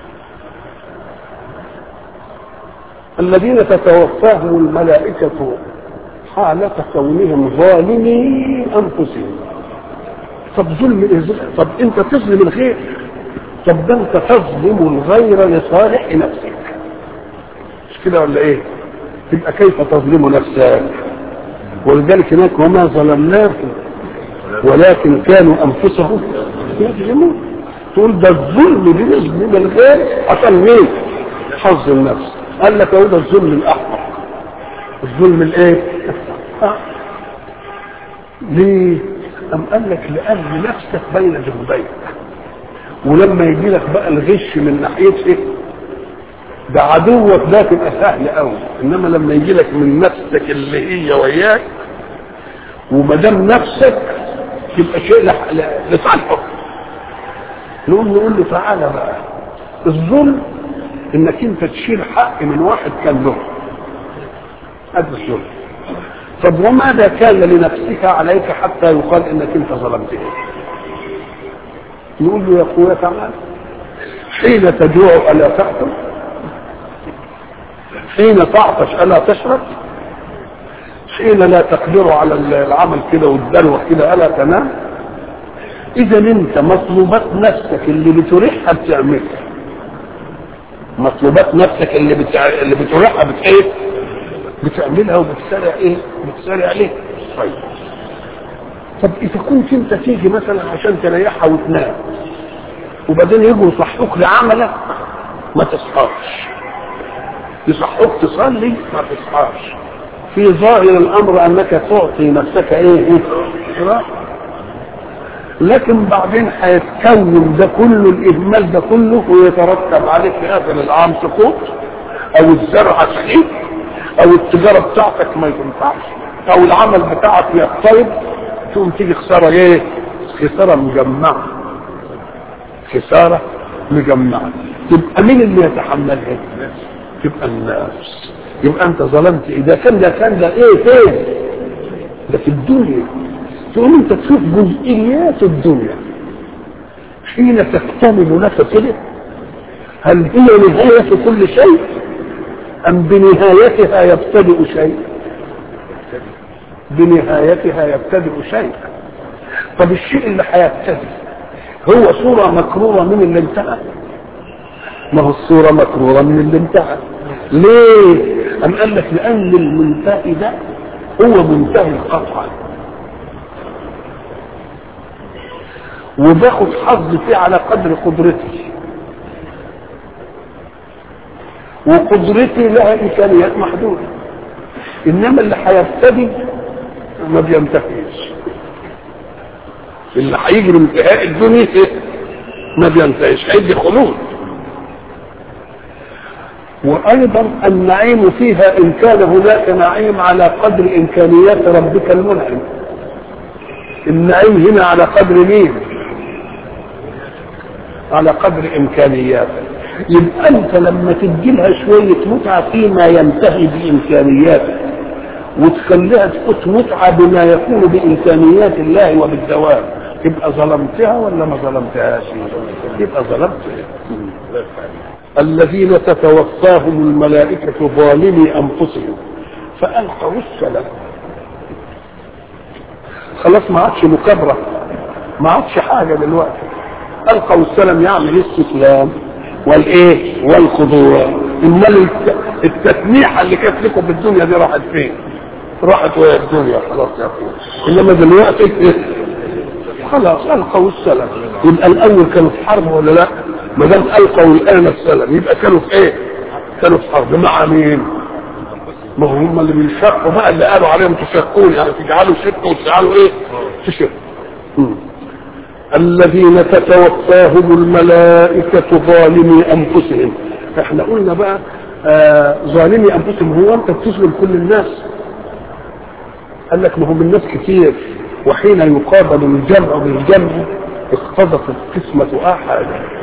الذين تتوفاهم الملائكة حالة كونهم ظالمي أنفسهم طب ظلم إيه ظلم؟ طب أنت تظلم الغير طب ده أنت تظلم الغير لصالح نفسك مش كده ولا إيه؟ تبقى كيف تظلم نفسك ولذلك هناك وما ظلمناكم ولكن كانوا انفسهم يظلمون تقول ده الظلم بيظلم الغير عشان مين؟ حظ النفس قال لك هو ده الظلم الاحمق الظلم الايه؟ آه. ليه؟ أم قال لك لأن نفسك بين جنبيك ولما يجي لك بقى الغش من ناحيتك ده عدوك ده تبقى سهل قوي انما لما يجي لك من نفسك اللي هي وياك وما دام نفسك تبقى شيء لح- ل- لصالحك نقوم نقول له تعالى بقى الظلم انك انت تشيل حق من واحد كان له هذا الظلم طب وماذا كان لنفسك عليك حتى يقال انك انت ظلمته نقول له يا اخويا تعالى حين تجوع الا تاكل حين تعطش الا تشرب حين لا تقدر على العمل كده والدلوة كده الا تنام اذا انت مطلوبات نفسك اللي بتريحها بتعملها مطلوبات نفسك اللي بتع... اللي بتريحها بت ايه بتعملها وبتسارع ايه بتسارع عليه طيب طب اذا كنت انت تيجي مثلا عشان تريحها وتنام وبعدين يجوا يصحوك لعملك ما تصحاش يصحوك تصلي ما تصحاش في ظاهر الامر انك تعطي نفسك ايه ايه راحة. لكن بعدين هيتكون ده كله الاهمال ده كله ويترتب عليه في اخر العام سقوط او الزرع سخيف او التجاره بتاعتك ما تنفعش او العمل بتاعك يضطرب تقوم تيجي خساره ايه؟ خساره مجمعه خساره مجمعه تبقى مين اللي يتحملها؟ تبقى الناس يبقى انت ظلمت اذا كان ده كان ده ايه فين؟ ده في الدنيا تقوم انت تشوف جزئيات الدنيا حين تكتمل لك كده هل هي نهاية كل شيء أم بنهايتها يبتدئ شيء بنهايتها يبتدئ شيء طب الشيء اللي هيبتدئ هو صورة مكرورة من اللي انتهى ما هو الصورة مكرورة من اللي انتهى ليه أم قال لك لأن المنتهي ده هو منتهي القطع وباخد حظ فيه على قدر قدرتي وقدرتي لها امكانيات محدوده انما اللي هيبتدي ما بينتهيش اللي هيجي لانتهاء الدنيا ما بينتهيش هيدي خلود وايضا النعيم فيها ان كان هناك نعيم على قدر امكانيات ربك المنعم النعيم هنا على قدر مين على قدر امكانياتك يبقى انت لما تديلها شويه متعه فيما ينتهي بامكانياتك وتخليها تفوت متعه بما يكون بامكانيات الله وبالدوام يبقى ظلمتها ولا ما ظلمتهاش يبقى ظلمتها الذين تتوفاهم الملائكة ظالمي أنفسهم فألقوا السلام خلاص ما عادش مكابرة ما عادش حاجة دلوقتي ألقوا السلام يعمل الاستسلام والايه والخضوع امال التسميحه اللي كانت لكم في الدنيا دي راحت فين راحت وهي الدنيا خلاص يا اخويا انما دلوقتي خلاص القوا السلام يبقى الاول كانوا في حرب ولا لا ما دام القوا الان السلام يبقى كانوا في ايه كانوا في حرب مع مين ما هم اللي بيشقوا بقى اللي قالوا عليهم تشقون يعني تجعلوا شرك وتجعلوا ايه تشرك الذين تتوفاهم الملائكة ظالمي أنفسهم احنا قلنا بقى آه ظالمي أنفسهم هو أنت بتظلم كل الناس قال لك ما هم الناس كتير وحين يقابل الجمع بالجمع اقتضت القسمة أحد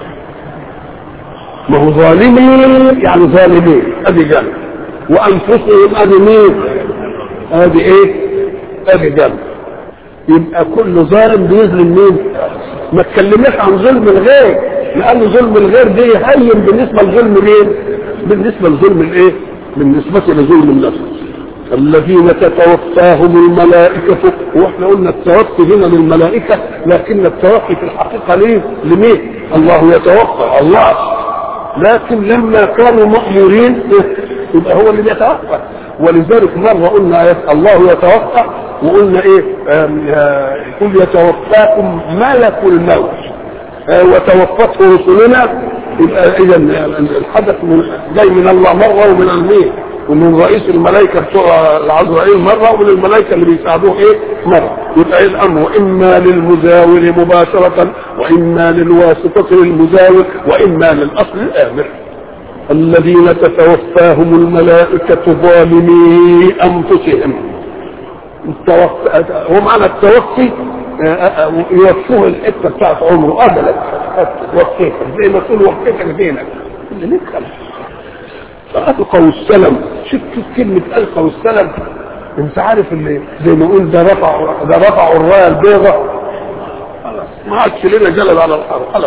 ما هو ظالمي يعني ظالمين ادي جمع وانفسهم ادي مين ادي ايه ادي جمع يبقى كل ظالم بيظلم مين ما تكلمناش عن ظلم الغير لان ظلم الغير دي هين بالنسبه لظلم مين بالنسبه لظلم الايه بالنسبه لظلم النفس الذين تتوفاهم الملائكة واحنا قلنا التوفي هنا للملائكة لكن التوفي في الحقيقة ليه؟ لمين؟ الله يتوفى الله لكن لما كانوا مأمورين يبقى هو اللي بيتوفى ولذلك مرة قلنا الله يتوفى وقلنا ايه يقول يتوفاكم ملك الموت وتوفته رسلنا يبقى اذا الحدث من جاي من الله مره ومن المين ومن رئيس الملائكه بتوع العزرائيل مره ومن الملائكه اللي بيساعدوه ايه مره يبقى ايه الامر اما للمزاول مباشره واما للواسطه للمزاول واما للاصل الامر الذين تتوفاهم الملائكه ظالمي انفسهم التوفي هو معنى التوفي يوفوه الحته بتاعت عمره اجلك وفيتك زي ما تقول وفيتك دينك اللي ندخل فالقوا السلم شوف شوف كلمه القوا السلم انت عارف اللي زي ما نقول ده رفع ده رفعوا الرايه البيضاء خلاص ما عادش لنا جلد على الحرب خلاص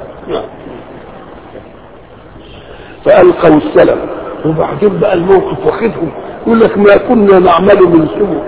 فالقوا السلم وبعدين بقى الموقف واخدهم يقول لك ما كنا نعمل من سوء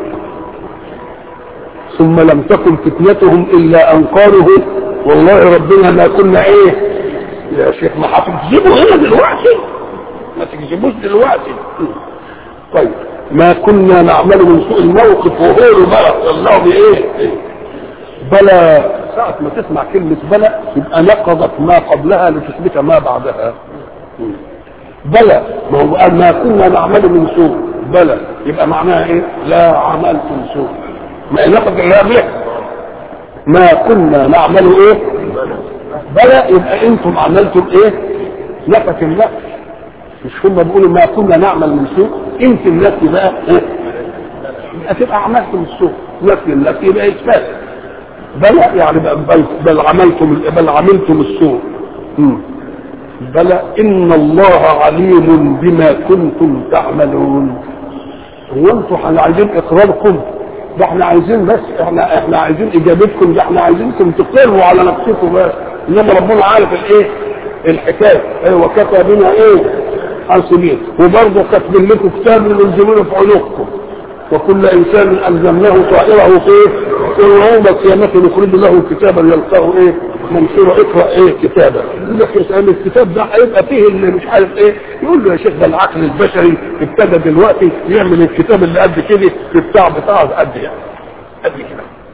ثم لم تكن فتنتهم الا ان قالوا والله ربنا ما كنا ايه يا شيخ ما هتكذبوا هنا دلوقتي ما تكذبوش دلوقتي طيب ما كنا نعمل من سوء الموقف وغيره بلى الله بايه بلى ساعة ما تسمع كلمة بلى يبقى نقضت ما قبلها لتثبت ما بعدها بلى ما هو قال ما كنا نعمل من سوء بلى يبقى معناها ايه لا عملتم سوء ما نقض الله به ما كنا نعمل ايه بلى يبقى انتم عملتم ايه نفت النفس مش هم بيقولوا ما كنا نعمل من سوء انت النفس بقى ايه يبقى تبقى عملتم السوء نفي النفس يبقى اثبات بلى يعني بل, بل عملتم بل عملتم السوء مم. بلى ان الله عليم بما كنتم تعملون هو انتوا عايزين اقراركم ده احنا عايزين بس احنا احنا عايزين اجابتكم ده احنا عايزينكم تقروا على نفسكم بس انما ربنا عارف الايه الحكايه ايه وكتب بنا ايه حاسبين وبرضه كاتبين لكم كتاب يلزمونه في عنقكم وكل انسان الزمناه طائره في ايه؟ يوم القيامه نخرج له كتابا يلقاه ايه؟ منشور اقرا ايه كتابا يقول لك يسال الكتاب ده هيبقى فيه اللي مش عارف ايه يقول له يا شيخ ده العقل البشري ابتدى دلوقتي يعمل الكتاب اللي قد كده في بتاع بتاع قد يعني قد كده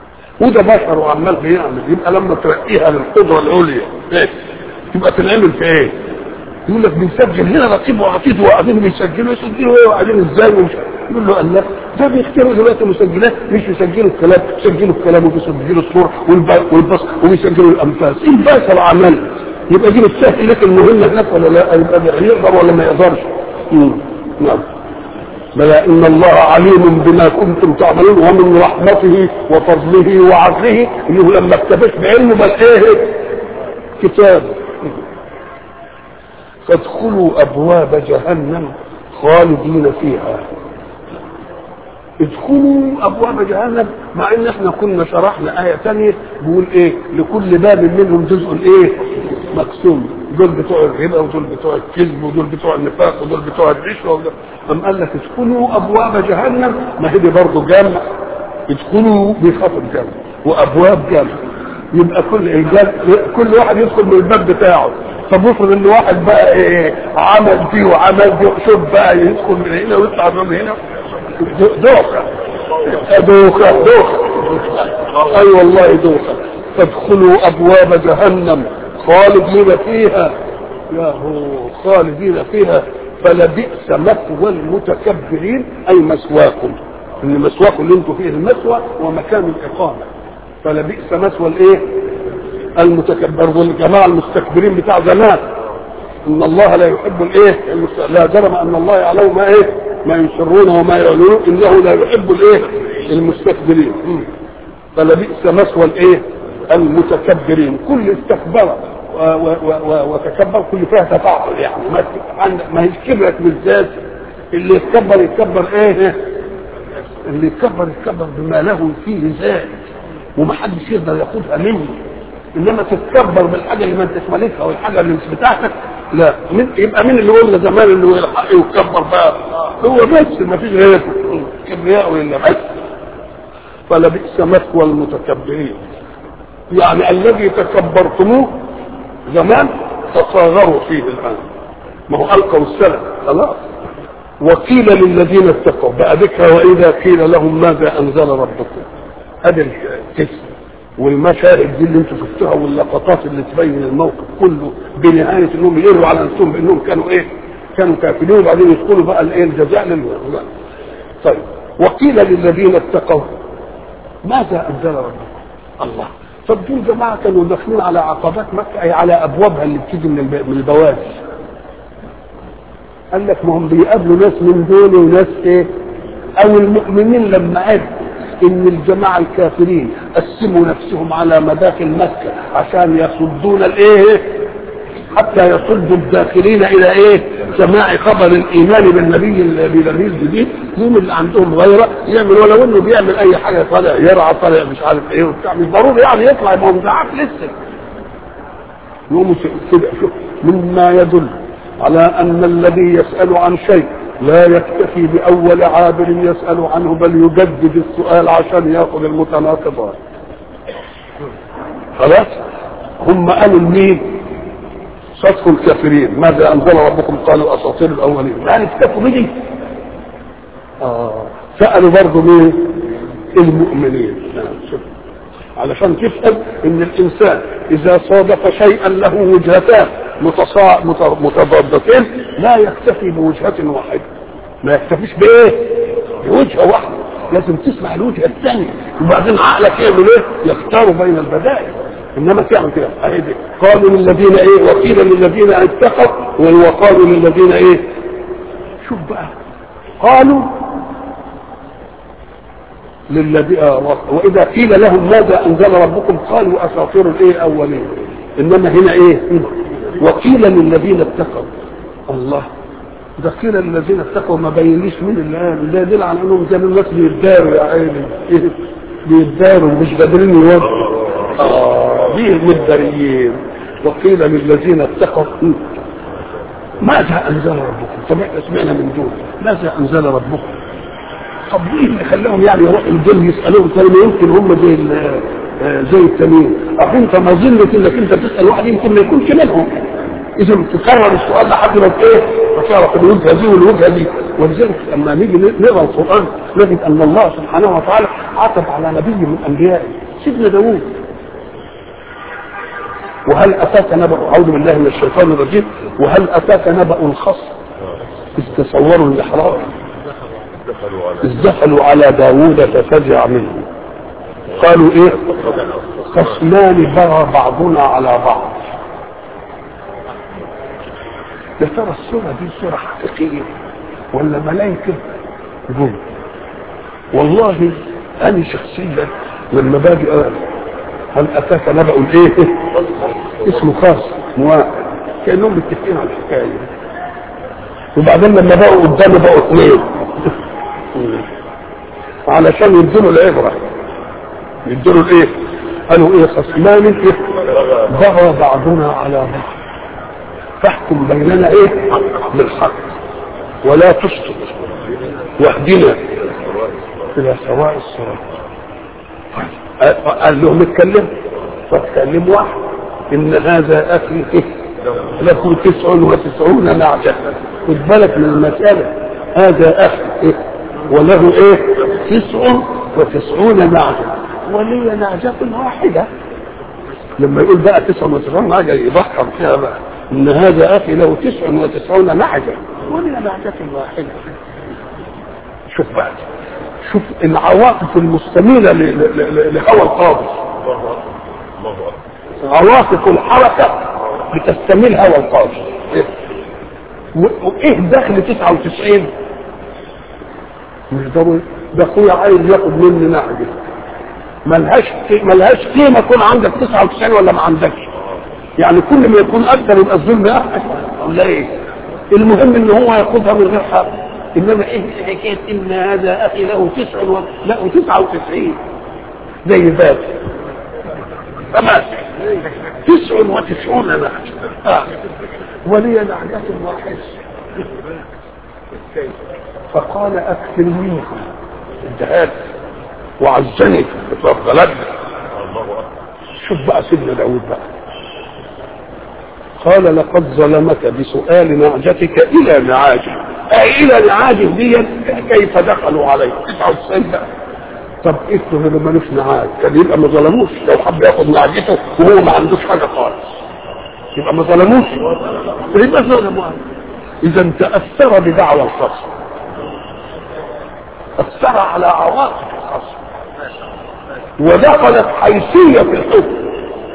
وده بشر وعمال بيعمل يبقى لما ترقيها للقدره العليا إيه؟ تبقى تنعمل في ايه؟ يقول لك بنسجل هنا رقيب وعقيد وقاعدين بيسجلوا يسجلوا ايه وقاعدين ازاي ومش يقول له الله ده بيختاروا دلوقتي مسجلات مش يسجلوا الكلام يسجلوا الكلام وبيسجلوا الصور والب- والبص وبيسجلوا الانفاس ايه البشر عمل يبقى دي بتسهل لك المهمه هناك ولا لا يبقى يقدر ولا ما يقدرش مم. نعم بلى ان الله عليم بما كنتم تعملون ومن رحمته وفضله وعدله انه لما اكتفش بعلمه بل ايه كتاب فادخلوا ابواب جهنم خالدين فيها ادخلوا ابواب جهنم مع ان احنا كنا شرحنا ايه ثانيه بيقول ايه لكل باب منهم جزء ايه مقسوم دول بتوع الربا ودول بتوع الكذب ودول بتوع النفاق ودول بتوع الرشوه ودول أم قال لك ادخلوا ابواب جهنم ما هي دي برضه جامع ادخلوا بخطب جامع وابواب جامع يبقى كل الجامع كل واحد يدخل من الباب بتاعه طب افرض ان واحد بقى ايه عمل دي وعمل دي شوف بقى يدخل من هنا ويطلع من هنا دوخه دوخه دوخه اي أيوة والله دوخه فادخلوا ابواب جهنم خالدين فيها يا هو خالدين فيها فلبئس مثوى المتكبرين اي مسواكم ان مسواكم اللي انتم فيه المسوى ومكان الاقامه فلبئس مثوى الايه المتكبر والجماعه المستكبرين بتاع زمان ان الله لا يحب الايه المست- لا جرم ان الله يعلم ما ايه ما يسرون وما يعلنون انه لا يحب الايه المستكبرين مم. فلبئس مثوى الايه المتكبرين كل استكبر و- و- و- و- وتكبر كل فيها تفاعل يعني ما عندك- ما هيش كبرت بالذات اللي يتكبر يتكبر ايه اللي يتكبر يتكبر بما له فيه ذات ومحدش يقدر ياخدها منه انما تتكبر بالحاجه اللي ما انتش مالكها والحاجه اللي مش بتاعتك لا من يبقى مين اللي قلنا زمان اللي هو الحق يتكبر بقى هو بس ما فيش غيره كبرياء الا بس فلبئس مثوى المتكبرين يعني الذي تكبرتموه زمان تصاغروا فيه الان ما هو القوا السلف خلاص وقيل للذين اتقوا بقى ذكرى واذا قيل لهم ماذا انزل ربكم ادي الكسر والمشاهد دي اللي انتم شفتوها واللقطات اللي تبين الموقف كله بنهايه انهم يقروا على نفسهم بانهم كانوا ايه؟ كانوا كافرين وبعدين يدخلوا بقى الايه الجزاء للوزن. طيب وقيل للذين اتقوا ماذا انزل ربكم؟ الله طب دول جماعه كانوا داخلين على عقبات مكه اي على ابوابها اللي بتيجي من الب- من البوادي. قال لك ما هم بيقابلوا ناس من دول وناس ايه؟ او المؤمنين لما عرفوا ان الجماعه الكافرين قسموا نفسهم على مداخل مكه عشان يصدون الايه؟ حتى يصدوا الداخلين الى ايه؟ سماع خبر الايمان بالنبي بالنبي الجديد يوم اللي عندهم غيره يعمل ولو انه بيعمل اي حاجه طالع يرعى طالع مش عارف ايه وبتاع مش ضروري يعني يطلع يبقى مزعف لسه يقوموا كده شوف مما يدل على ان الذي يسال عن شيء لا يكتفي باول عابر يسال عنه بل يجدد السؤال عشان ياخذ المتناقضات خلاص هم قالوا لمين صدق الكافرين ماذا انزل ربكم قالوا اساطير الاولين يعني اكتفوا بدي اه سالوا برضه مين المؤمنين نعم شوف علشان تفهم ان الانسان اذا صادف شيئا له وجهتان متصا... مت- متضادتين لا يكتفي بوجهة واحدة ما يكتفيش بايه؟ بوجهة واحدة لازم تسمع الوجهة الثانية وبعدين عقلك يعمل ايه؟ يختار بين البدائل انما تعمل كده اهي دي قالوا للذين ايه وقيل للذين اتقوا وقالوا للذين ايه شوف بقى قالوا للذي آه واذا قيل لهم ماذا انزل ربكم قالوا اساطير الايه اولين انما هنا ايه وقيل للذين اتقوا الله ده قيل للذين اتقوا ما بينليش مين اللي قال ده يدل على انهم كانوا الناس بيتداروا يا عيني إيه؟ بيتداروا مش قادرين يوضحوا اه دي المداريين وقيل للذين اتقوا ماذا انزل ربكم طب احنا سمعنا من دول ماذا انزل ربكم طب ايه اللي خلاهم يعني يروحوا الجن يسالوهم تاني ما يمكن هم زي ال- آه، زي التانيين اخو انت مظنه انك انت تسال واحد يمكن ما يكونش منهم اذا تكرر السؤال لحد ما ايه ما تعرف الوجهه دي والوجهه دي ولذلك لما نيجي نقرا القران نجد ان الله سبحانه وتعالى عطف على نبي من انبيائه سيدنا داوود وهل اتاك نبأ اعوذ بالله من الشيطان الرجيم وهل اتاك نبأ الخصم اذ تصوروا المحراب اذ دخلوا على داوود ففزع منه قالوا ايه خصمان بغى بعضنا على بعض يا ترى الصورة دي صورة حقيقية ولا ملائكة جم والله أنا شخصيا لما باجي أقول هل أتاك نبأ الإيه؟ اسمه خاص مواقع كأنهم متفقين على الحكاية دي. وبعدين لما بقوا قدامي بقوا اثنين علشان يدوا العبرة يدوا الايه؟ قالوا ايه خصمان ايه؟ بغى بعضنا على بعض فاحكم بيننا ايه؟ بالحق ولا تسقط واهدنا الى سواء الصراط قال لهم اتكلم فاتكلم واحد ان هذا اخي إيه؟ له تسع وتسعون نعجة خد بالك من المسألة هذا اخي إيه؟ وله ايه تسع وتسعون نعجة ولي نعجة واحدة لما يقول بقى تسع وتسعون نعجة يضخم فيها بقى ان هذا اخي له تسع وتسعون نعجة ولي نعجة واحدة شوف بقى شوف العواطف المستميلة ل- ل- ل- لهوى القاضي عواطف الحركة بتستميل هوى القاضي و- وايه دخل 99 مش ضروري ده اخويا عايز ياخد مني نعجة ملهاش ملهاش قيمة يكون عندك 99 ولا ما عندكش يعني كل ما يكون اكثر يبقى الظلم احسن ولا ايه المهم ان هو ياخدها من غير حق انما ايه حكايه ان هذا اخي له تسع و... له 99 زي ذات تمام تسع وتسعون نعجة آه. ولي نعجة واحدة فقال اكفلنيهم انتهت وعزني غلبني شوف بقى سيدنا داود بقى قال لقد ظلمك بسؤال نعجتك الى نعاجه اي الى نعاجه دي كيف دخلوا عليه 99 بقى طب افرض لما ملوش نعاج كان يبقى ما ظلموش لو حب ياخد نعجته وهو ما عندوش حاجه خالص يبقى ما ظلموش يبقى ظلموا اذا تاثر بدعوى الخصم اثر على عواطف الخصم ودخلت حيثيه في الحكم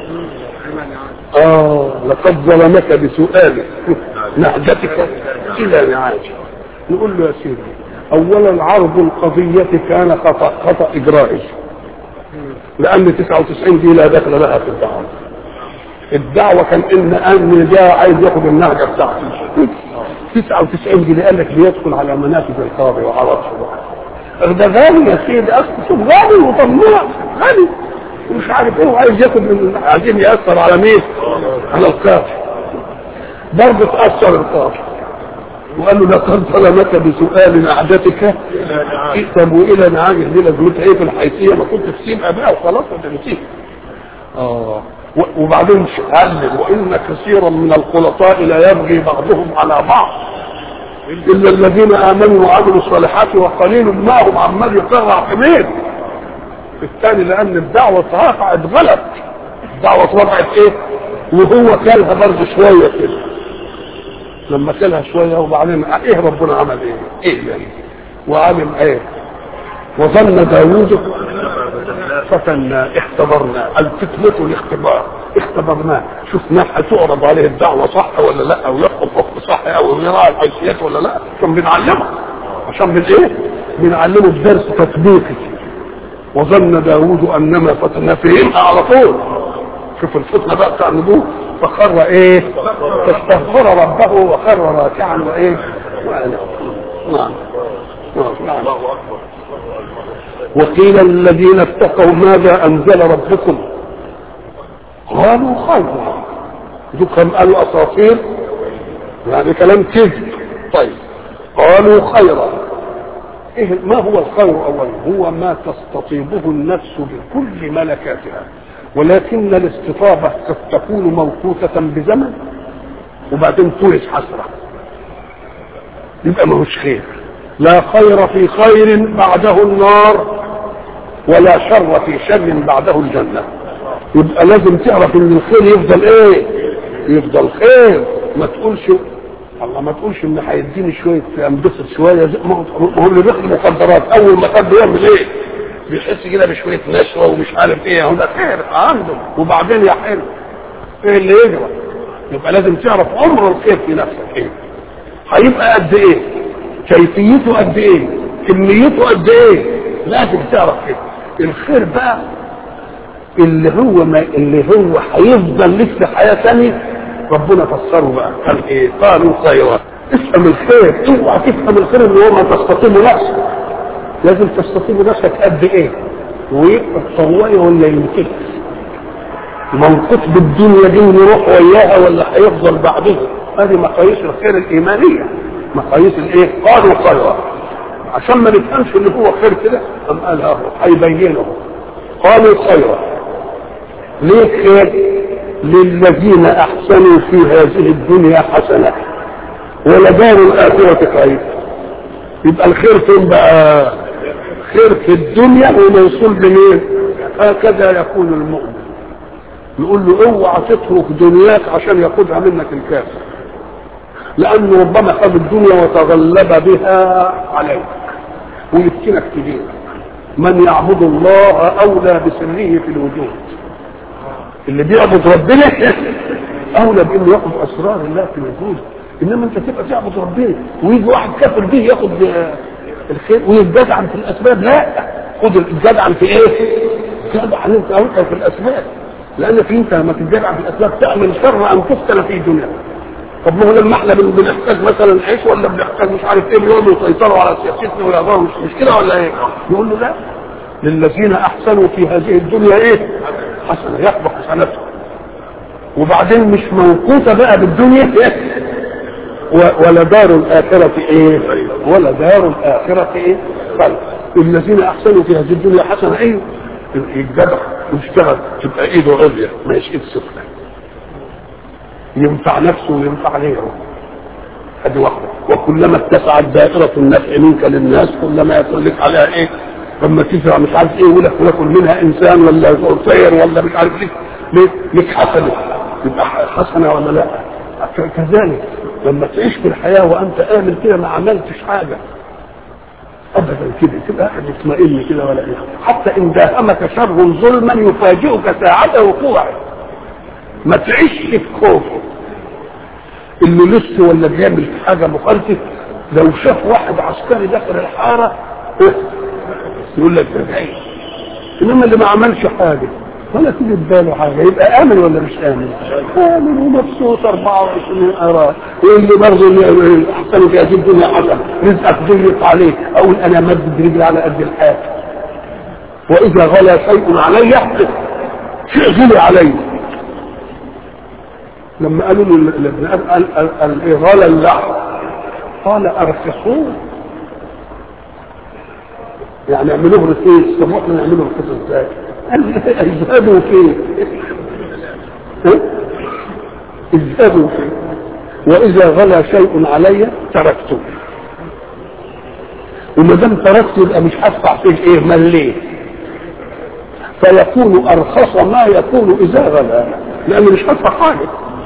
آه لقد ظلمك بسؤال نعجتك إلى نعاجه نقول له يا سيدي أولا عرض القضية كان خطأ خطأ إجرائي لأن 99 دي لا دخل لها في الدعوة الدعوة كان إن أن ده عايز ياخد النهجة بتاعته 99 دي اللي قال لك بيدخل على منافذ القاضي وعرضه ده غني يا سيدي أصلا شوف غني وطماع غني ومش عارف ايه وعايز ياخد من عايزين ياثر على مين؟ على القاضي برضه تاثر القاضي وقال له لقد ظلمك بسؤال نعجتك طب والى نعاجه دي لازمتها ايه في الحيثيه ما كنت تسيبها بقى وخلاص وانت نسيت اه و- وبعدين علم وان كثيرا من الخلطاء لا يبغي بعضهم على بعض الا الذين امنوا وعملوا الصالحات وقليل ما هم عمال يقرع في مين الثاني لان الدعوه رفعت غلط الدعوه رفعت ايه وهو كلها برضه شويه كده لما كلها شويه وبعدين ايه ربنا عمل ايه ايه يعني وعمل ايه وظن داوود فتنا اختبرنا الفتنة الاختبار اختبرناه شفنا هتعرض عليه الدعوة صح ولا لا او يحكم حكم صح او يراعي الحيثيات ولا لا عشان بنعلمه عشان بن ايه بنعلمه بدرس تطبيقي وظن داوود انما فتنا فهمها على طول شوف الفتنه بقى بتاع النبوه فخر ايه فاستغفر ربه وخر راكعا وايه وأنا. نعم نعم نعم وقيل الذين اتقوا ماذا انزل ربكم قالوا خيرا ذكرهم قالوا اساطير يعني كلام كذب طيب قالوا خيرا إيه ما هو الخير اولا هو ما تستطيبه النفس بكل ملكاتها ولكن الاستطابه قد تكون موقوته بزمن وبعدين تورث حسره يبقى ما هوش خير لا خير في خير بعده النار ولا شر في شر بعده الجنة يبقى لازم تعرف ان الخير يفضل ايه يفضل خير ما تقولش الله ما تقولش ان هيديني شويه انبسط شويه زي ما هو اللي بياخد مخدرات اول ما خد يعمل ايه بيحس كده بشويه نشوه ومش عارف ايه هو ده خير عنده وبعدين يا حلو ايه اللي يجرى يبقى لازم تعرف عمر الخير في نفسك ايه هيبقى قد ايه كيفيته قد ايه كميته قد ايه لازم تعرف كده الخير بقى اللي هو ما اللي هو هيفضل لسه حياه ثانيه ربنا فسره بقى قال ايه قالوا خيرا افهم الخير اوعى تفهم الخير اللي هو ما تستقيم نفسك لازم تستقيم نفسك قد ايه ويبقى تصوري ولا يمكن منقص بالدنيا دي ونروح وياها ولا هيفضل بعدها هذه مقاييس الخير الايمانيه مقاييس الايه قالوا خيرا عشان ما نفهمش اللي هو خير كده قام قال اهو هيبينه قالوا خيرا ليه خير للذين احسنوا في هذه الدنيا حسنه ولدار الاخره خير يبقى الخير فين بقى خير في الدنيا وموصول بمين هكذا يكون المؤمن يقول له اوعى تترك دنياك عشان ياخدها منك الكافر لانه ربما خد الدنيا وتغلب بها عليك ويفتنك في دينك من يعبد الله اولى بسره في الوجود اللي بيعبد ربنا اولى بانه ياخذ اسرار الله في الوجود انما انت تبقى تعبد ربنا ويجي واحد كافر به ياخذ الخير ويتجدعن في الاسباب لا خد الجدعن في ايه؟ جدعن انت انت في الاسباب لانك انت لما تتجدعن في الاسباب تعمل شر ان تفتن في دنياك طب ما هو لما احنا بنحتاج مثلا عيش ولا بنحتاج مش عارف ايه بيقولوا يسيطروا على سياستنا ولا مش مش كده ولا ايه؟ يقول له لا للذين احسنوا في هذه الدنيا ايه؟ حسنه يحبق حسناتهم وبعدين مش منقوطه بقى بالدنيا إيه؟ ولا دار الآخرة إيه؟ ولا دار الآخرة إيه؟ طيب الذين أحسنوا في هذه الدنيا حسنة إيه؟ يتجدع ويشتغل تبقى إيده عليا ما هيش إيد سفلى ينفع نفسه وينفع غيره هذه واحدة وكلما اتسعت دائرة النفع منك للناس كلما يكون لك عليها إيه؟ لما تزرع مش عارف إيه يقول لك ولكن منها إنسان ولا طير ولا مش عارف ليه ليك حسنة يبقى حسنة ولا لا؟ كذلك لما تعيش في الحياة وأنت آمن كده ما عملتش حاجة أبدا كده تبقى قاعد مطمئن كده ولا إيه حتى إن داهمك شر ظلما يفاجئك ساعة وقوعه ما تعيش في خوفه اللي لسه ولا بيعمل حاجة مخالفة لو شاف واحد عسكري داخل الحارة يقول لك ده بعيد إنما اللي ما عملش حاجة ولا تيجي في باله حاجه يبقى امن ولا مش امن؟ امن ومبسوط 24 قرار واللي برضه اللي احسن في هذه الدنيا حسن رزقك ضيق عليه اقول انا مدد رجلي على قد الحال واذا غلا شيء علي شيء غلي علي لما قالوا لابن غلى اللحم قال ارخصوه يعني اعملوه رخيص طب احنا نعمله رخيص ازاي؟ اذهبوا فيه اذهبوا فيه واذا غلا شيء علي تركته وما دام تركت يبقى مش هدفع فيه ايه مليه فيكون ارخص ما يكون اذا غلا لان مش هدفع حاجه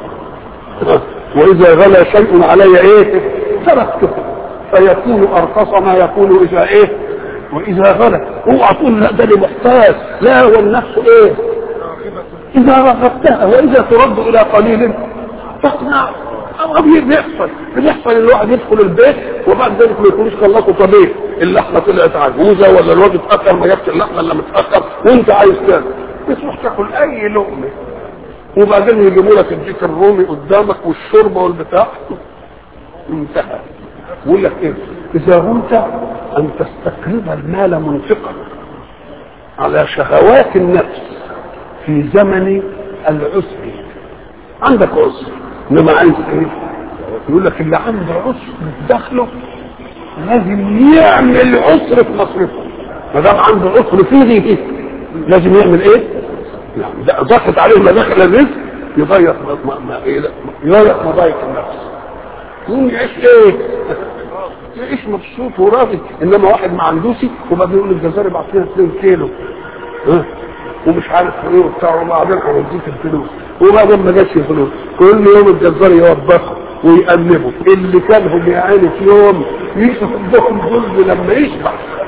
واذا غلا شيء علي ايه تركته فيكون ارخص ما يكون اذا ايه واذا غلى اوعى تقول لا ده محتاج لا هو النفس ايه اذا رغبتها واذا ترد الى قليل تقنع او بيحصل بيحصل الواحد يدخل البيت وبعد ذلك ما يكونش خلصوا طبيب اللحمه طلعت عجوزه ولا الواد اتاخر ما جابش اللحمه الا متاخر وانت عايز تاكل بتروح تاكل اي لقمه وبعدين يجيبوا لك الديك الرومي قدامك والشوربه والبتاع انتهى يقول لك ايه اذا همت ان تستقرض المال منفقا على شهوات النفس في زمن العسر عندك عسر انما عايز ايه يقول لك اللي عنده عسر في دخله لازم يعمل عسر في مصرفه ما دام عنده عسر فيه لازم يعمل ايه؟ يعني ضغط عليه مداخل الرزق يضيق يضيق مضايق النفس يقوم يعيش ايه؟ يعيش مبسوط وراضي انما واحد ما عندوش وبعدين يقول الجزار يبعت لنا 2 كيلو ها؟ ومش عارف ايه وبتاع وبعدين هنديك الفلوس وبعدين ما جاتش الفلوس كل يوم الجزار يوبخه ويقلبه اللي كانهم يا عيني في يوم يشوف عندهم ظلم لما يشبع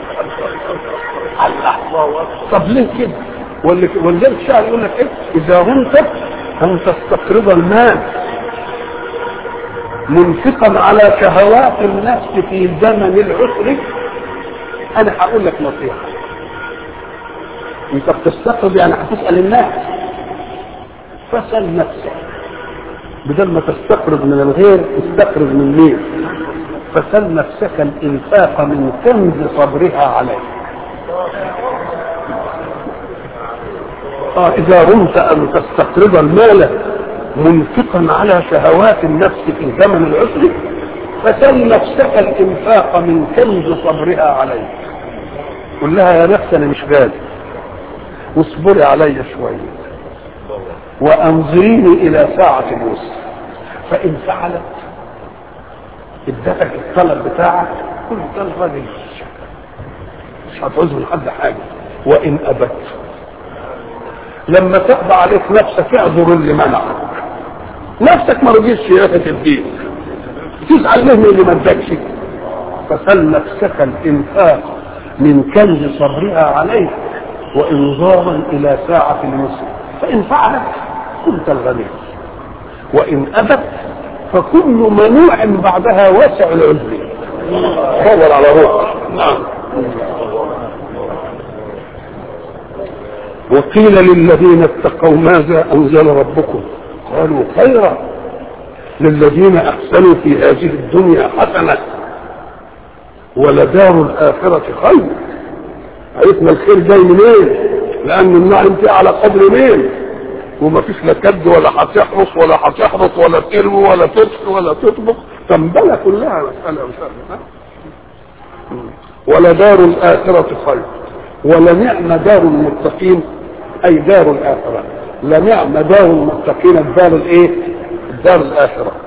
الله طب ليه كده؟ ولذلك الشاعر يقول لك ايه؟ اذا همت ان تستقرض المال منفقا على شهوات النفس في زمن العسر انا هقول لك نصيحه انت بتستقرض يعني هتسال الناس فاسال نفسك بدل ما تستقرض من الغير استقرض من مين فسل نفسك الانفاق من كنز صبرها عليك آه إذا رمت أن تستقرض المال منفقا على شهوات النفس في زمن العسر فسل نفسك الإنفاق من كنز صبرها عليك قل لها يا نفس أنا مش غالي واصبري علي شوية وأنظريني إلى ساعة اليسر فإن فعلت ادتك الطلب بتاعك كل طلب راجل مش هتعوز من حد حاجة وإن أبت لما تقضى عليك نفسك اعذر اللي منعك نفسك ما رضيتش يا اخي تديك تزعل منه اللي ما ادكش فسل نفسك الانفاق من كنز صبرها عليك وانظارا الى ساعة اليسر فان فعلت كنت الغني وان ابت فكل منوع بعدها واسع العذر دور على روحك نعم وقيل للذين اتقوا ماذا انزل ربكم قالوا خيرا للذين احسنوا في هذه الدنيا حسنه ولدار الاخره خير عرفنا الخير جاي منين لان النعم فيه على قدر مين وما فيش لا كد ولا هتحرص ولا هتحرص ولا تروي ولا تطفي ولا تطبخ تنبله كلها مساله مساله ولدار الاخره خير ولنعم دار المتقين اي دار الاخره لنعم دار المتقين الدار الايه الدار الاخره